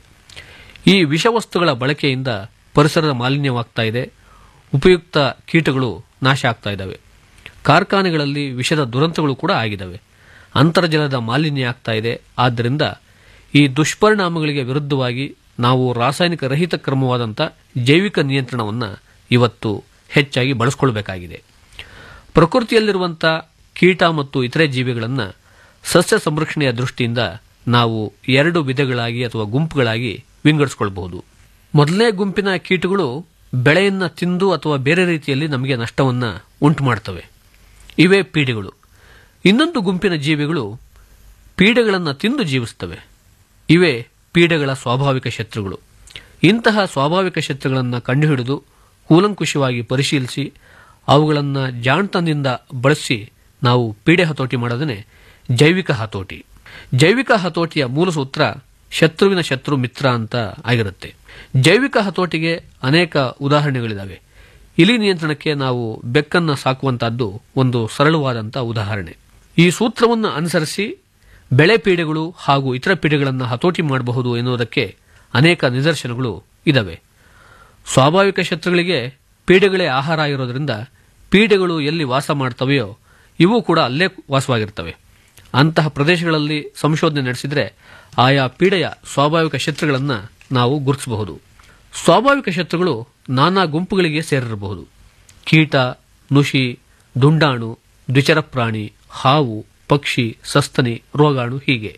ಈ ವಿಷವಸ್ತುಗಳ ಬಳಕೆಯಿಂದ ಪರಿಸರದ ಮಾಲಿನ್ಯವಾಗ್ತಾ ಇದೆ ಉಪಯುಕ್ತ ಕೀಟಗಳು ನಾಶ ಆಗ್ತಾ ಇದ್ದಾವೆ ಕಾರ್ಖಾನೆಗಳಲ್ಲಿ ವಿಷದ ದುರಂತಗಳು ಕೂಡ ಆಗಿದ್ದಾವೆ ಅಂತರ್ಜಲದ ಮಾಲಿನ್ಯ ಆಗ್ತಾ ಇದೆ ಆದ್ದರಿಂದ ಈ ದುಷ್ಪರಿಣಾಮಗಳಿಗೆ ವಿರುದ್ಧವಾಗಿ ನಾವು ರಾಸಾಯನಿಕ ರಹಿತ ಕ್ರಮವಾದಂಥ ಜೈವಿಕ ನಿಯಂತ್ರಣವನ್ನು ಇವತ್ತು ಹೆಚ್ಚಾಗಿ ಬಳಸ್ಕೊಳ್ಬೇಕಾಗಿದೆ ಪ್ರಕೃತಿಯಲ್ಲಿರುವಂಥ ಕೀಟ ಮತ್ತು ಇತರೆ ಜೀವಿಗಳನ್ನು ಸಸ್ಯ ಸಂರಕ್ಷಣೆಯ ದೃಷ್ಟಿಯಿಂದ ನಾವು ಎರಡು ವಿಧಗಳಾಗಿ ಅಥವಾ ಗುಂಪುಗಳಾಗಿ ವಿಂಗಡಿಸಿಕೊಳ್ಳಬಹುದು ಮೊದಲನೇ ಗುಂಪಿನ ಕೀಟಗಳು ಬೆಳೆಯನ್ನು ತಿಂದು ಅಥವಾ ಬೇರೆ ರೀತಿಯಲ್ಲಿ ನಮಗೆ ನಷ್ಟವನ್ನು ಉಂಟು ಮಾಡ್ತವೆ ಇವೇ ಪೀಡೆಗಳು ಇನ್ನೊಂದು ಗುಂಪಿನ ಜೀವಿಗಳು ಪೀಡೆಗಳನ್ನು ತಿಂದು ಜೀವಿಸ್ತವೆ ಇವೇ ಪೀಡೆಗಳ ಸ್ವಾಭಾವಿಕ ಶತ್ರುಗಳು ಇಂತಹ ಸ್ವಾಭಾವಿಕ ಶತ್ರುಗಳನ್ನು ಕಂಡುಹಿಡಿದು ಕೂಲಂಕುಷವಾಗಿ ಪರಿಶೀಲಿಸಿ ಅವುಗಳನ್ನು ಜಾಣ್ತನದಿಂದ ಬಳಸಿ ನಾವು ಪೀಡೆ ಹತೋಟಿ ಮಾಡೋದನ್ನೇ ಜೈವಿಕ ಹತೋಟಿ ಜೈವಿಕ ಹತೋಟಿಯ ಮೂಲ ಸೂತ್ರ ಶತ್ರುವಿನ ಶತ್ರು ಮಿತ್ರ ಅಂತ ಆಗಿರುತ್ತೆ ಜೈವಿಕ ಹತೋಟಿಗೆ ಅನೇಕ ಉದಾಹರಣೆಗಳಿದ್ದಾವೆ ಇಲಿ ನಿಯಂತ್ರಣಕ್ಕೆ ನಾವು ಬೆಕ್ಕನ್ನು ಸಾಕುವಂತಹದ್ದು ಒಂದು ಸರಳವಾದಂಥ ಉದಾಹರಣೆ ಈ ಸೂತ್ರವನ್ನು ಅನುಸರಿಸಿ ಬೆಳೆ ಪೀಡೆಗಳು ಹಾಗೂ ಇತರ ಪೀಡೆಗಳನ್ನು ಹತೋಟಿ ಮಾಡಬಹುದು ಎನ್ನುವುದಕ್ಕೆ ಅನೇಕ ನಿದರ್ಶನಗಳು ಇದ್ದಾವೆ ಸ್ವಾಭಾವಿಕ ಶತ್ರುಗಳಿಗೆ ಪೀಡೆಗಳೇ ಆಹಾರ ಆಗಿರೋದ್ರಿಂದ ಪೀಡೆಗಳು ಎಲ್ಲಿ ವಾಸ ಮಾಡ್ತವೆಯೋ ಇವು ಕೂಡ ಅಲ್ಲೇ ವಾಸವಾಗಿರ್ತವೆ ಅಂತಹ ಪ್ರದೇಶಗಳಲ್ಲಿ ಸಂಶೋಧನೆ ನಡೆಸಿದರೆ ಆಯಾ ಪೀಡೆಯ ಸ್ವಾಭಾವಿಕ ಶತ್ರುಗಳನ್ನು ನಾವು ಗುರುತಿಸಬಹುದು ಸ್ವಾಭಾವಿಕ ಶತ್ರುಗಳು ನಾನಾ ಗುಂಪುಗಳಿಗೆ ಸೇರಿರಬಹುದು ಕೀಟ ನುಷಿ ದುಂಡಾಣು ದ್ವಿಚರ ಪ್ರಾಣಿ ಹಾವು ಪಕ್ಷಿ ಸಸ್ತನಿ ರೋಗಾಣು ಹೀಗೆ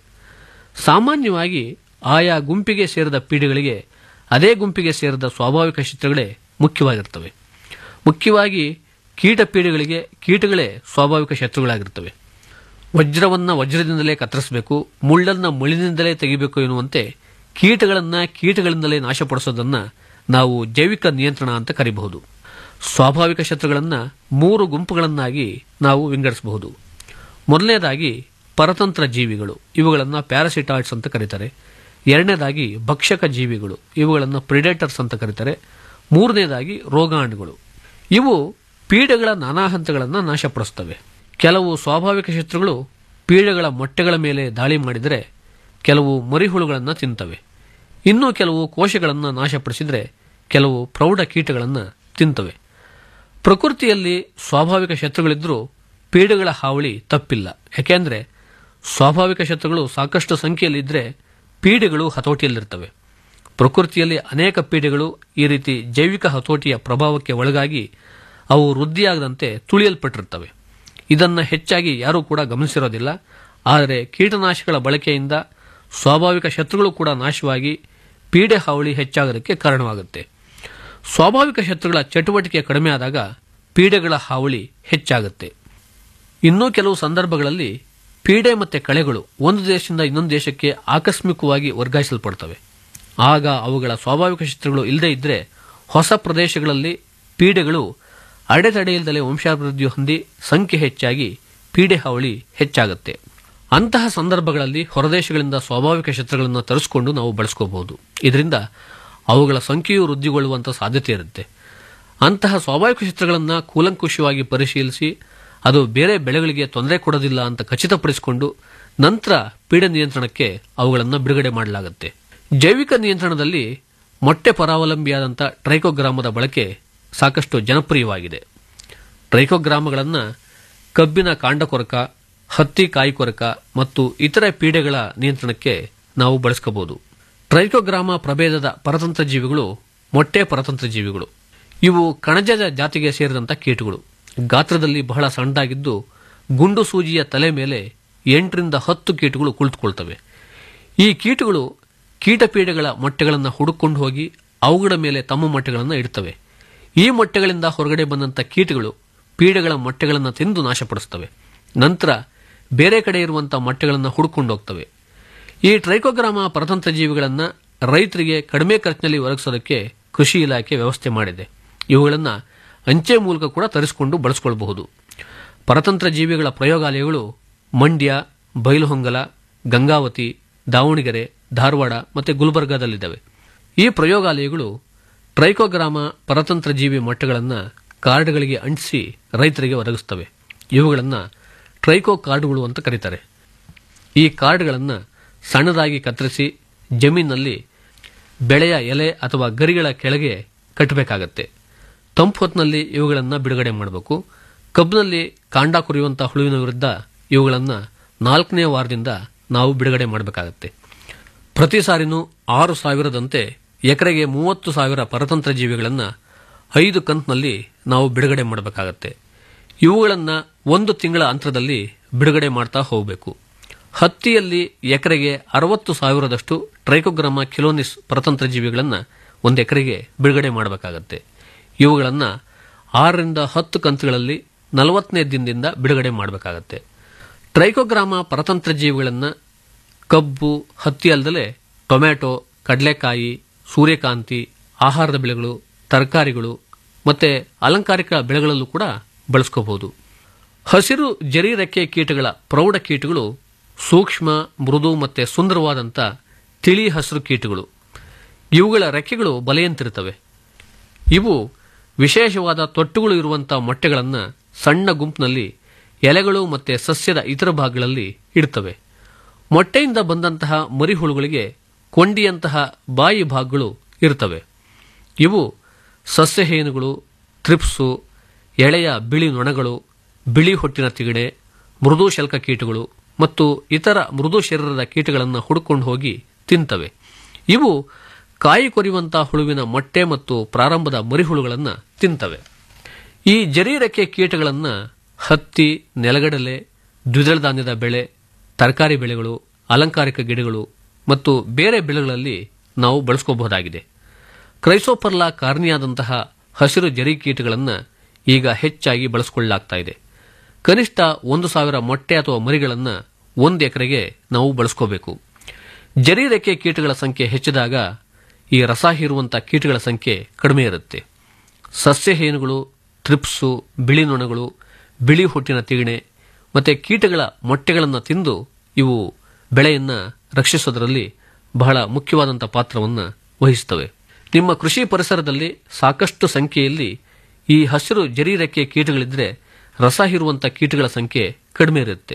ಸಾಮಾನ್ಯವಾಗಿ ಆಯಾ ಗುಂಪಿಗೆ ಸೇರಿದ ಪೀಡೆಗಳಿಗೆ ಅದೇ ಗುಂಪಿಗೆ ಸೇರಿದ ಸ್ವಾಭಾವಿಕ ಶತ್ರುಗಳೇ ಮುಖ್ಯವಾಗಿರ್ತವೆ ಮುಖ್ಯವಾಗಿ ಕೀಟ ಪೀಡೆಗಳಿಗೆ ಕೀಟಗಳೇ ಸ್ವಾಭಾವಿಕ ಶತ್ರುಗಳಾಗಿರ್ತವೆ ವಜ್ರವನ್ನ ವಜ್ರದಿಂದಲೇ ಕತ್ತರಿಸಬೇಕು ಮುಳ್ಳನ್ನ ಮುಳ್ಳಿನಿಂದಲೇ ತೆಗಿಬೇಕು ಎನ್ನುವಂತೆ ಕೀಟಗಳನ್ನ ಕೀಟಗಳಿಂದಲೇ ನಾಶಪಡಿಸೋದನ್ನ ನಾವು ಜೈವಿಕ ನಿಯಂತ್ರಣ ಅಂತ ಕರಿಬಹುದು ಸ್ವಾಭಾವಿಕ ಶತ್ರುಗಳನ್ನ ಮೂರು ಗುಂಪುಗಳನ್ನಾಗಿ ನಾವು ವಿಂಗಡಿಸಬಹುದು ಮೊದಲನೇದಾಗಿ ಪರತಂತ್ರ ಜೀವಿಗಳು ಇವುಗಳನ್ನು ಪ್ಯಾರಾಸಿಟಾಯ್ಡ್ಸ್ ಅಂತ ಕರೀತಾರೆ ಎರಡನೇದಾಗಿ ಭಕ್ಷಕ ಜೀವಿಗಳು ಇವುಗಳನ್ನು ಪ್ರಿಡೇಟರ್ಸ್ ಅಂತ ಕರೀತಾರೆ ಮೂರನೇದಾಗಿ ರೋಗಾಣುಗಳು ಇವು ಪೀಡೆಗಳ ನಾನಾ ಹಂತಗಳನ್ನು ನಾಶಪಡಿಸ್ತವೆ ಕೆಲವು ಸ್ವಾಭಾವಿಕ ಶತ್ರುಗಳು ಪೀಡೆಗಳ ಮೊಟ್ಟೆಗಳ ಮೇಲೆ ದಾಳಿ ಮಾಡಿದರೆ ಕೆಲವು ಮರಿಹುಳುಗಳನ್ನು ತಿಂತವೆ ಇನ್ನೂ ಕೆಲವು ಕೋಶಗಳನ್ನು ನಾಶಪಡಿಸಿದರೆ ಕೆಲವು ಪ್ರೌಢ ಕೀಟಗಳನ್ನು ತಿಂತವೆ ಪ್ರಕೃತಿಯಲ್ಲಿ ಸ್ವಾಭಾವಿಕ ಶತ್ರುಗಳಿದ್ದರೂ ಪೀಡೆಗಳ ಹಾವಳಿ ತಪ್ಪಿಲ್ಲ ಯಾಕೆಂದರೆ ಸ್ವಾಭಾವಿಕ ಶತ್ರುಗಳು ಸಾಕಷ್ಟು ಸಂಖ್ಯೆಯಲ್ಲಿದ್ದರೆ ಪೀಡೆಗಳು ಹತೋಟಿಯಲ್ಲಿರ್ತವೆ ಪ್ರಕೃತಿಯಲ್ಲಿ ಅನೇಕ ಪೀಡೆಗಳು ಈ ರೀತಿ ಜೈವಿಕ ಹತೋಟಿಯ ಪ್ರಭಾವಕ್ಕೆ ಒಳಗಾಗಿ ಅವು ವೃದ್ಧಿಯಾಗದಂತೆ ತುಳಿಯಲ್ಪಟ್ಟಿರ್ತವೆ ಇದನ್ನು ಹೆಚ್ಚಾಗಿ ಯಾರೂ ಕೂಡ ಗಮನಿಸಿರೋದಿಲ್ಲ ಆದರೆ ಕೀಟನಾಶಕಗಳ ಬಳಕೆಯಿಂದ ಸ್ವಾಭಾವಿಕ ಶತ್ರುಗಳು ಕೂಡ ನಾಶವಾಗಿ ಪೀಡೆ ಹಾವಳಿ ಹೆಚ್ಚಾಗೋದಕ್ಕೆ ಕಾರಣವಾಗುತ್ತೆ ಸ್ವಾಭಾವಿಕ ಶತ್ರುಗಳ ಚಟುವಟಿಕೆ ಕಡಿಮೆ ಆದಾಗ ಪೀಡೆಗಳ ಹಾವಳಿ ಹೆಚ್ಚಾಗುತ್ತೆ ಇನ್ನೂ ಕೆಲವು ಸಂದರ್ಭಗಳಲ್ಲಿ ಪೀಡೆ ಮತ್ತು ಕಳೆಗಳು ಒಂದು ದೇಶದಿಂದ ಇನ್ನೊಂದು ದೇಶಕ್ಕೆ ಆಕಸ್ಮಿಕವಾಗಿ ವರ್ಗಾಯಿಸಲ್ಪಡ್ತವೆ ಆಗ ಅವುಗಳ ಸ್ವಾಭಾವಿಕ ಶತ್ರುಗಳು ಇಲ್ಲದೇ ಇದ್ದರೆ ಹೊಸ ಪ್ರದೇಶಗಳಲ್ಲಿ ಪೀಡೆಗಳು ಅಡೆತಡೆಯಿಲ್ಲದಲೇ ವಂಶಾಭಿವೃದ್ಧಿ ಹೊಂದಿ ಸಂಖ್ಯೆ ಹೆಚ್ಚಾಗಿ ಪೀಡೆ ಹಾವಳಿ ಹೆಚ್ಚಾಗುತ್ತೆ ಅಂತಹ ಸಂದರ್ಭಗಳಲ್ಲಿ ಹೊರದೇಶಗಳಿಂದ ಸ್ವಾಭಾವಿಕ ಶತ್ರುಗಳನ್ನು ತರಿಸಿಕೊಂಡು ನಾವು ಬಳಸ್ಕೋಬಹುದು ಇದರಿಂದ ಅವುಗಳ ಸಂಖ್ಯೆಯು ವೃದ್ಧಿಗೊಳ್ಳುವಂಥ ಸಾಧ್ಯತೆ ಇರುತ್ತೆ ಅಂತಹ ಸ್ವಾಭಾವಿಕ ಶತ್ರುಗಳನ್ನು ಕೂಲಂಕುಷವಾಗಿ ಪರಿಶೀಲಿಸಿ ಅದು ಬೇರೆ ಬೆಳೆಗಳಿಗೆ ತೊಂದರೆ ಕೊಡೋದಿಲ್ಲ ಅಂತ ಖಚಿತಪಡಿಸಿಕೊಂಡು ನಂತರ ಪೀಡೆ ನಿಯಂತ್ರಣಕ್ಕೆ ಅವುಗಳನ್ನು ಬಿಡುಗಡೆ ಮಾಡಲಾಗುತ್ತೆ ಜೈವಿಕ ನಿಯಂತ್ರಣದಲ್ಲಿ ಮೊಟ್ಟೆ ಪರಾವಲಂಬಿಯಾದಂಥ ಟ್ರೈಕೋಗ್ರಾಮದ ಬಳಕೆ ಸಾಕಷ್ಟು ಜನಪ್ರಿಯವಾಗಿದೆ ಟ್ರೈಕೋಗ್ರಾಮಗಳನ್ನು ಕಬ್ಬಿನ ಕಾಂಡ ಕೊರಕ ಹತ್ತಿ ಕಾಯಿ ಕೊರಕ ಮತ್ತು ಇತರೆ ಪೀಡೆಗಳ ನಿಯಂತ್ರಣಕ್ಕೆ ನಾವು ಬಳಸ್ಕೋಬಹುದು ಟ್ರೈಕೋಗ್ರಾಮ ಪ್ರಭೇದದ ಪರತಂತ್ರ ಜೀವಿಗಳು ಮೊಟ್ಟೆ ಪರತಂತ್ರ ಜೀವಿಗಳು ಇವು ಕಣಜದ ಜಾತಿಗೆ ಸೇರಿದಂಥ ಕೀಟಗಳು ಗಾತ್ರದಲ್ಲಿ ಬಹಳ ಸಣ್ಣದಾಗಿದ್ದು ಗುಂಡು ಸೂಜಿಯ ತಲೆ ಮೇಲೆ ಎಂಟರಿಂದ ಹತ್ತು ಕೀಟಗಳು ಕುಳಿತುಕೊಳ್ತವೆ ಈ ಕೀಟಗಳು ಕೀಟಪೀಡೆಗಳ ಮೊಟ್ಟೆಗಳನ್ನು ಹುಡುಕೊಂಡು ಹೋಗಿ ಅವುಗಳ ಮೇಲೆ ತಮ್ಮ ಮೊಟ್ಟೆಗಳನ್ನು ಇಡ್ತವೆ ಈ ಮೊಟ್ಟೆಗಳಿಂದ ಹೊರಗಡೆ ಬಂದಂಥ ಕೀಟಗಳು ಪೀಡೆಗಳ ಮೊಟ್ಟೆಗಳನ್ನು ತಿಂದು ನಾಶಪಡಿಸ್ತವೆ ನಂತರ ಬೇರೆ ಕಡೆ ಇರುವಂತಹ ಮೊಟ್ಟೆಗಳನ್ನು ಹುಡುಕೊಂಡು ಹೋಗ್ತವೆ ಈ ಟ್ರೈಕೋಗ್ರಾಮ ಪರತಂತ್ರ ಜೀವಿಗಳನ್ನು ರೈತರಿಗೆ ಕಡಿಮೆ ಖರ್ಚಿನಲ್ಲಿ ಒದಗಿಸೋದಕ್ಕೆ ಕೃಷಿ ಇಲಾಖೆ ವ್ಯವಸ್ಥೆ ಮಾಡಿದೆ ಇವುಗಳನ್ನು ಅಂಚೆ ಮೂಲಕ ಕೂಡ ತರಿಸಿಕೊಂಡು ಬಳಸಿಕೊಳ್ಳಬಹುದು ಪರತಂತ್ರ ಜೀವಿಗಳ ಪ್ರಯೋಗಾಲಯಗಳು ಮಂಡ್ಯ ಬೈಲಹೊಂಗಲ ಗಂಗಾವತಿ ದಾವಣಗೆರೆ ಧಾರವಾಡ ಮತ್ತು ಗುಲ್ಬರ್ಗಾದಲ್ಲಿದ್ದಾವೆ ಈ ಪ್ರಯೋಗಾಲಯಗಳು ಟ್ರೈಕೋಗ್ರಾಮ ಪರತಂತ್ರ ಜೀವಿ ಮೊಟ್ಟೆಗಳನ್ನು ಕಾರ್ಡ್ಗಳಿಗೆ ಅಂಟಿಸಿ ರೈತರಿಗೆ ಒದಗಿಸ್ತವೆ ಇವುಗಳನ್ನು ಟ್ರೈಕೋ ಕಾರ್ಡ್ಗಳು ಅಂತ ಕರೀತಾರೆ ಈ ಕಾರ್ಡ್ಗಳನ್ನು ಸಣ್ಣದಾಗಿ ಕತ್ತರಿಸಿ ಜಮೀನಿನಲ್ಲಿ ಬೆಳೆಯ ಎಲೆ ಅಥವಾ ಗರಿಗಳ ಕೆಳಗೆ ಕಟ್ಟಬೇಕಾಗತ್ತೆ ತಂಪು ಹೊತ್ತಿನಲ್ಲಿ ಇವುಗಳನ್ನು ಬಿಡುಗಡೆ ಮಾಡಬೇಕು ಕಬ್ಬಿನಲ್ಲಿ ಕಾಂಡ ಕೊರಿಯುವಂತಹ ಹುಳುವಿನ ವಿರುದ್ಧ ಇವುಗಳನ್ನು ನಾಲ್ಕನೇ ವಾರದಿಂದ ನಾವು ಬಿಡುಗಡೆ ಮಾಡಬೇಕಾಗತ್ತೆ ಪ್ರತಿ ಸಾರಿನೂ ಆರು ಸಾವಿರದಂತೆ ಎಕರೆಗೆ ಮೂವತ್ತು ಸಾವಿರ ಪರತಂತ್ರ ಜೀವಿಗಳನ್ನು ಐದು ಕಂತಿನಲ್ಲಿ ನಾವು ಬಿಡುಗಡೆ ಮಾಡಬೇಕಾಗತ್ತೆ ಇವುಗಳನ್ನು ಒಂದು ತಿಂಗಳ ಅಂತರದಲ್ಲಿ ಬಿಡುಗಡೆ ಮಾಡ್ತಾ ಹೋಗಬೇಕು ಹತ್ತಿಯಲ್ಲಿ ಎಕರೆಗೆ ಅರವತ್ತು ಸಾವಿರದಷ್ಟು ಟ್ರೈಕೋಗ್ರಾಮ ಕಿಲೋನಿಸ್ ಪರತಂತ್ರ ಜೀವಿಗಳನ್ನು ಒಂದು ಎಕರೆಗೆ ಬಿಡುಗಡೆ ಮಾಡಬೇಕಾಗತ್ತೆ ಇವುಗಳನ್ನು ಆರರಿಂದ ಹತ್ತು ಕಂತುಗಳಲ್ಲಿ ನಲವತ್ತನೇ ದಿನದಿಂದ ಬಿಡುಗಡೆ ಮಾಡಬೇಕಾಗತ್ತೆ ಟ್ರೈಕೋಗ್ರಾಮ ಪರತಂತ್ರ ಜೀವಿಗಳನ್ನು ಕಬ್ಬು ಹತ್ತಿ ಅಲ್ಲದೆ ಟೊಮ್ಯಾಟೊ ಕಡಲೆಕಾಯಿ ಸೂರ್ಯಕಾಂತಿ ಆಹಾರದ ಬೆಳೆಗಳು ತರಕಾರಿಗಳು ಮತ್ತು ಅಲಂಕಾರಿಕ ಬೆಳೆಗಳಲ್ಲೂ ಕೂಡ ಬಳಸ್ಕೋಬಹುದು ಹಸಿರು ಜರಿ ರೆಕ್ಕೆ ಕೀಟಗಳ ಪ್ರೌಢ ಕೀಟಗಳು ಸೂಕ್ಷ್ಮ ಮೃದು ಮತ್ತು ಸುಂದರವಾದಂಥ ತಿಳಿ ಹಸಿರು ಕೀಟಗಳು ಇವುಗಳ ರೆಕ್ಕೆಗಳು ಬಲೆಯಂತಿರುತ್ತವೆ ಇವು ವಿಶೇಷವಾದ ತೊಟ್ಟುಗಳು ಇರುವಂತಹ ಮೊಟ್ಟೆಗಳನ್ನು ಸಣ್ಣ ಗುಂಪಿನಲ್ಲಿ ಎಲೆಗಳು ಮತ್ತು ಸಸ್ಯದ ಇತರ ಭಾಗಗಳಲ್ಲಿ ಇಡ್ತವೆ ಮೊಟ್ಟೆಯಿಂದ ಬಂದಂತಹ ಮರಿಹುಳುಗಳಿಗೆ ಕೊಂಡಿಯಂತಹ ಬಾಯಿ ಭಾಗಗಳು ಇರ್ತವೆ ಇವು ಸಸ್ಯಹೇನುಗಳು ತ್ರಿಪ್ಸು ಎಳೆಯ ಬಿಳಿ ನೊಣಗಳು ಬಿಳಿ ಹೊಟ್ಟಿನ ತಿಗಣೆ ಮೃದು ಶಲ್ಕ ಕೀಟಗಳು ಮತ್ತು ಇತರ ಮೃದು ಶರೀರದ ಕೀಟಗಳನ್ನು ಹುಡುಕೊಂಡು ಹೋಗಿ ತಿಂತವೆ ಇವು ಕಾಯಿ ಕೊರಿಯುವಂತಹ ಹುಳುವಿನ ಮೊಟ್ಟೆ ಮತ್ತು ಪ್ರಾರಂಭದ ಮರಿಹುಳುಗಳನ್ನು ತಿಂತವೆ ಈ ಜರೀರಕ್ಕೆ ಕೀಟಗಳನ್ನು ಹತ್ತಿ ನೆಲಗಡಲೆ ದ್ವಿದಳ ಧಾನ್ಯದ ಬೆಳೆ ತರಕಾರಿ ಬೆಳೆಗಳು ಅಲಂಕಾರಿಕ ಗಿಡಗಳು ಮತ್ತು ಬೇರೆ ಬೆಳೆಗಳಲ್ಲಿ ನಾವು ಬಳಸ್ಕೋಬಹುದಾಗಿದೆ ಕ್ರೈಸೋಪರ್ಲಾ ಕಾರ್ನಿಯಾದಂತಹ ಹಸಿರು ಜರಿ ಕೀಟಗಳನ್ನು ಈಗ ಹೆಚ್ಚಾಗಿ ಬಳಸಿಕೊಳ್ಳಲಾಗ್ತಾ ಇದೆ ಕನಿಷ್ಠ ಒಂದು ಸಾವಿರ ಮೊಟ್ಟೆ ಅಥವಾ ಮರಿಗಳನ್ನು ಒಂದು ಎಕರೆಗೆ ನಾವು ಬಳಸ್ಕೋಬೇಕು ಜರಿ ರೆಕ್ಕೆ ಕೀಟಗಳ ಸಂಖ್ಯೆ ಹೆಚ್ಚಿದಾಗ ಈ ರಸ ಹೀರುವಂಥ ಕೀಟಗಳ ಸಂಖ್ಯೆ ಕಡಿಮೆ ಇರುತ್ತೆ ಸಸ್ಯಹೇನುಗಳು ತ್ರಿಪ್ಸು ಬಿಳಿ ನೊಣಗಳು ಬಿಳಿ ಹೊಟ್ಟಿನ ತಿಗಣೆ ಮತ್ತು ಕೀಟಗಳ ಮೊಟ್ಟೆಗಳನ್ನು ತಿಂದು ಇವು ಬೆಳೆಯನ್ನು ರಕ್ಷಿಸೋದರಲ್ಲಿ ಬಹಳ ಮುಖ್ಯವಾದಂಥ ಪಾತ್ರವನ್ನು ವಹಿಸ್ತವೆ ನಿಮ್ಮ ಕೃಷಿ ಪರಿಸರದಲ್ಲಿ ಸಾಕಷ್ಟು ಸಂಖ್ಯೆಯಲ್ಲಿ ಈ ಹಸಿರು ಜರಿ ರೆಕ್ಕೆ ಕೀಟಗಳಿದ್ದರೆ ರಸ ಹೀರುವಂಥ ಕೀಟಗಳ ಸಂಖ್ಯೆ ಕಡಿಮೆ ಇರುತ್ತೆ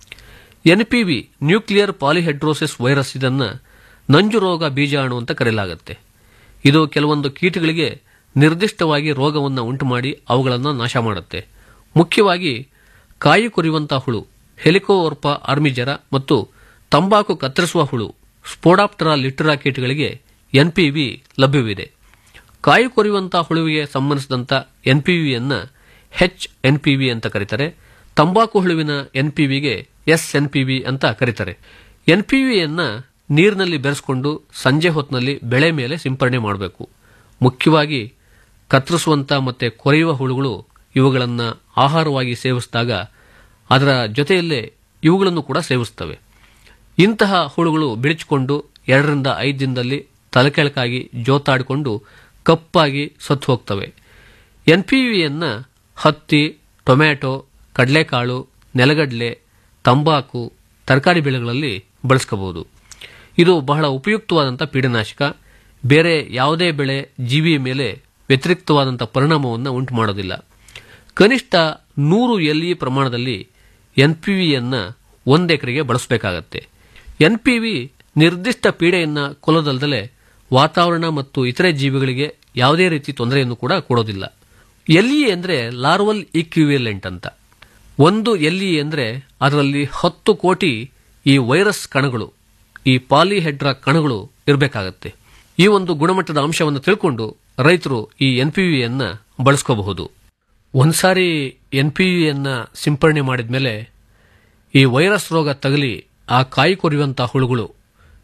ಎನ್ಪಿವಿ ನ್ಯೂಕ್ಲಿಯರ್ ಪಾಲಿಹೆಡ್ರೋಸಿಸ್ ವೈರಸ್ ಇದನ್ನು ನಂಜು ರೋಗ ಬೀಜಾಣು ಅಂತ ಕರೆಯಲಾಗುತ್ತೆ ಇದು ಕೆಲವೊಂದು ಕೀಟಗಳಿಗೆ ನಿರ್ದಿಷ್ಟವಾಗಿ ರೋಗವನ್ನು ಉಂಟು ಮಾಡಿ ಅವುಗಳನ್ನು ನಾಶ ಮಾಡುತ್ತೆ ಮುಖ್ಯವಾಗಿ ಕಾಯಿ ಕೊರಿಯುವಂತಹ ಹುಳು ಹೆಲಿಕೋವರ್ಪ ಆರ್ಮಿಜರ ಮತ್ತು ತಂಬಾಕು ಕತ್ತರಿಸುವ ಹುಳು ಸ್ಪೋಡಾಪ್ಟರಾ ಲಿಟರಾ ಕೀಟಗಳಿಗೆ ಎನ್ಪಿವಿ ಲಭ್ಯವಿದೆ ಕಾಯಿ ಕೊರಿಯುವಂತಹ ಹುಳುವಿಗೆ ಸಂಬಂಧಿಸಿದಂಥ ಎನ್ಪಿವಿಯನ್ನು ಹೆಚ್ ಎನ್ಪಿವಿ ಅಂತ ಕರೀತಾರೆ ತಂಬಾಕು ಹುಳುವಿನ ಎನ್ಪಿವಿಗೆ ಎಸ್ ಎನ್ಪಿವಿ ಅಂತ ಕರೀತಾರೆ ಎನ್ಪಿವಿಯನ್ನು ನೀರಿನಲ್ಲಿ ಬೆರೆಸ್ಕೊಂಡು ಸಂಜೆ ಹೊತ್ತಿನಲ್ಲಿ ಬೆಳೆ ಮೇಲೆ ಸಿಂಪರಣೆ ಮಾಡಬೇಕು ಮುಖ್ಯವಾಗಿ ಕತ್ತರಿಸುವಂಥ ಮತ್ತು ಕೊರೆಯುವ ಹುಳುಗಳು ಇವುಗಳನ್ನು ಆಹಾರವಾಗಿ ಸೇವಿಸಿದಾಗ ಅದರ ಜೊತೆಯಲ್ಲೇ ಇವುಗಳನ್ನು ಕೂಡ ಸೇವಿಸ್ತವೆ ಇಂತಹ ಹುಳುಗಳು ಬಿಡಿಚಿಕೊಂಡು ಎರಡರಿಂದ ಐದು ದಿನದಲ್ಲಿ ತಲೆಕೆಳಕಾಗಿ ಜೋತಾಡಿಕೊಂಡು ಕಪ್ಪಾಗಿ ಸತ್ತು ಹೋಗ್ತವೆ ಎನ್ಪಿವಿಯನ್ನು ಹತ್ತಿ ಟೊಮ್ಯಾಟೊ ಕಡಲೆಕಾಳು ನೆಲಗಡಲೆ ತಂಬಾಕು ತರಕಾರಿ ಬೆಳೆಗಳಲ್ಲಿ ಬಳಸ್ಕೋಬಹುದು ಇದು ಬಹಳ ಉಪಯುಕ್ತವಾದಂಥ ಪೀಡನಾಶಕ ಬೇರೆ ಯಾವುದೇ ಬೆಳೆ ಜೀವಿಯ ಮೇಲೆ ವ್ಯತಿರಿಕ್ತವಾದಂಥ ಪರಿಣಾಮವನ್ನು ಉಂಟು ಮಾಡೋದಿಲ್ಲ ಕನಿಷ್ಠ ನೂರು ಎಲ್ಇ ಪ್ರಮಾಣದಲ್ಲಿ ಎನ್ಪಿವಿಯನ್ನು ಒಂದು ಎಕರೆಗೆ ಬಳಸಬೇಕಾಗತ್ತೆ ಎನ್ಪಿವಿ ನಿರ್ದಿಷ್ಟ ಪೀಡೆಯನ್ನು ಕೊಲ್ಲದಲ್ಲದೆ ವಾತಾವರಣ ಮತ್ತು ಇತರೆ ಜೀವಿಗಳಿಗೆ ಯಾವುದೇ ರೀತಿ ತೊಂದರೆಯನ್ನು ಕೂಡ ಕೊಡೋದಿಲ್ಲ ಎಲ್ಇ ಅಂದರೆ ಲಾರ್ವಲ್ ಈಕ್ವಿವೆಲೆಂಟ್ ಅಂತ ಒಂದು ಎಲ್ಇ ಅಂದರೆ ಅದರಲ್ಲಿ ಹತ್ತು ಕೋಟಿ ಈ ವೈರಸ್ ಕಣಗಳು ಈ ಪಾಲಿಹೆಡ್ರಾ ಕಣಗಳು ಇರಬೇಕಾಗತ್ತೆ ಈ ಒಂದು ಗುಣಮಟ್ಟದ ಅಂಶವನ್ನು ತಿಳ್ಕೊಂಡು ರೈತರು ಈ ಎನ್ಪಿವಿಯನ್ನು ಬಳಸ್ಕೋಬಹುದು ಒಂದ್ಸಾರಿ ಎನ್ಪಿವಿಯನ್ನು ಸಿಂಪರಣೆ ಮಾಡಿದ ಮೇಲೆ ಈ ವೈರಸ್ ರೋಗ ತಗಲಿ ಆ ಕಾಯಿ ಕೊರಿಯುವಂಥ ಹುಳುಗಳು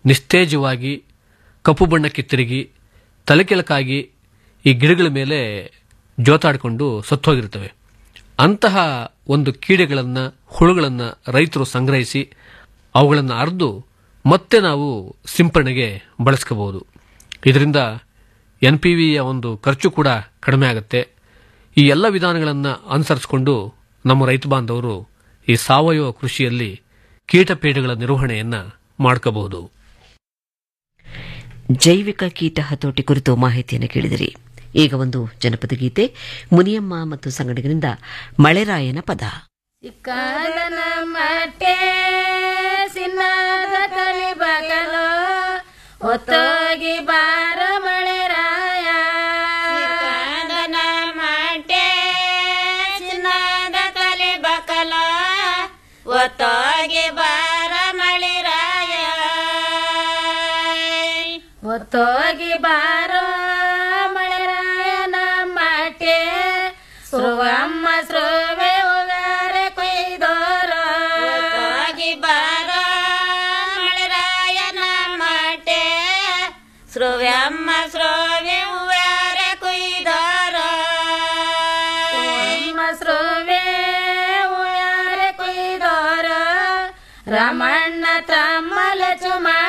ನಿಸ್ತೇಜವಾಗಿ ಕಪ್ಪು ಬಣ್ಣಕ್ಕೆ ತಿರುಗಿ ತಲೆಕೆಳಕಾಗಿ ಈ ಗಿಡಗಳ ಮೇಲೆ ಜೋತಾಡಿಕೊಂಡು ಸತ್ತೋಗಿರ್ತವೆ ಅಂತಹ ಒಂದು ಕೀಡೆಗಳನ್ನು ಹುಳುಗಳನ್ನು ರೈತರು ಸಂಗ್ರಹಿಸಿ ಅವುಗಳನ್ನು ಅರ್ದು ಮತ್ತೆ ನಾವು ಸಿಂಪರಣೆಗೆ ಬಳಸ್ಕೋಬಹುದು ಇದರಿಂದ ಎನ್ ಪಿ ವಿಯ ಒಂದು ಖರ್ಚು ಕೂಡ ಕಡಿಮೆ ಆಗುತ್ತೆ ಈ ಎಲ್ಲ ವಿಧಾನಗಳನ್ನು ಅನುಸರಿಸಿಕೊಂಡು ನಮ್ಮ ರೈತ ಬಾಂಧವರು ಈ ಸಾವಯವ ಕೃಷಿಯಲ್ಲಿ ಕೀಟಪೀಡೆಗಳ ನಿರ್ವಹಣೆಯನ್ನು ಮಾಡ್ಕೋಬಹುದು ಜೈವಿಕ ಕೀಟ ಹತೋಟಿ ಕುರಿತು ಮಾಹಿತಿಯನ್ನು ಕೇಳಿದಿರಿ ಈಗ ಒಂದು ಜನಪದ ಗೀತೆ ಮುನಿಯಮ್ಮ ಮತ್ತು ಸಂಗಡಿಗರಿಂದ ಮಳೆರಾಯನ ಪದ ಸಿಕ್ಕಾದನ ಮಟ್ಟೆ ಸಿನ್ನಾದ ಕಲಿ ಬಗಲು ಹೊತ್ತೋಗಿ ಬಾರ ಮಳೆರಾಯ ಸಿಕ್ಕಾದನ ಮಟ್ಟೆ ಸಿನ್ನಾದ ಕಲಿ ಬಕಲ ಹೊತ್ತೋಗಿ ಬಾರ ಮಳೆರಾಯ ಹೊತ್ತೋಗಿ ಬಾರೋ ಮಳೆರಾಯನ ಮಟ್ಟೆ ಸುವಮ್ಮ ಸ್ರೋವೆ ಹೋಗಾರೆ ಕೊಯ್ದೋರ ಹೋಗಿ ಬಾರೋ ಮಳೆರಾಯನ ಮಟ್ಟೆ ಸ್ರೋವ್ಯಮ್ಮ ಸ್ರೋವೆ ಹೂವಾರೆ ಕೊಯ್ದೋರ ಅಮ್ಮ ಸ್ರೋವೆ ಹೂವಾರೆ ಕೊಯ್ದೋರ ರಮಣ್ಣ ತಮ್ಮಲ ಚುಮಾ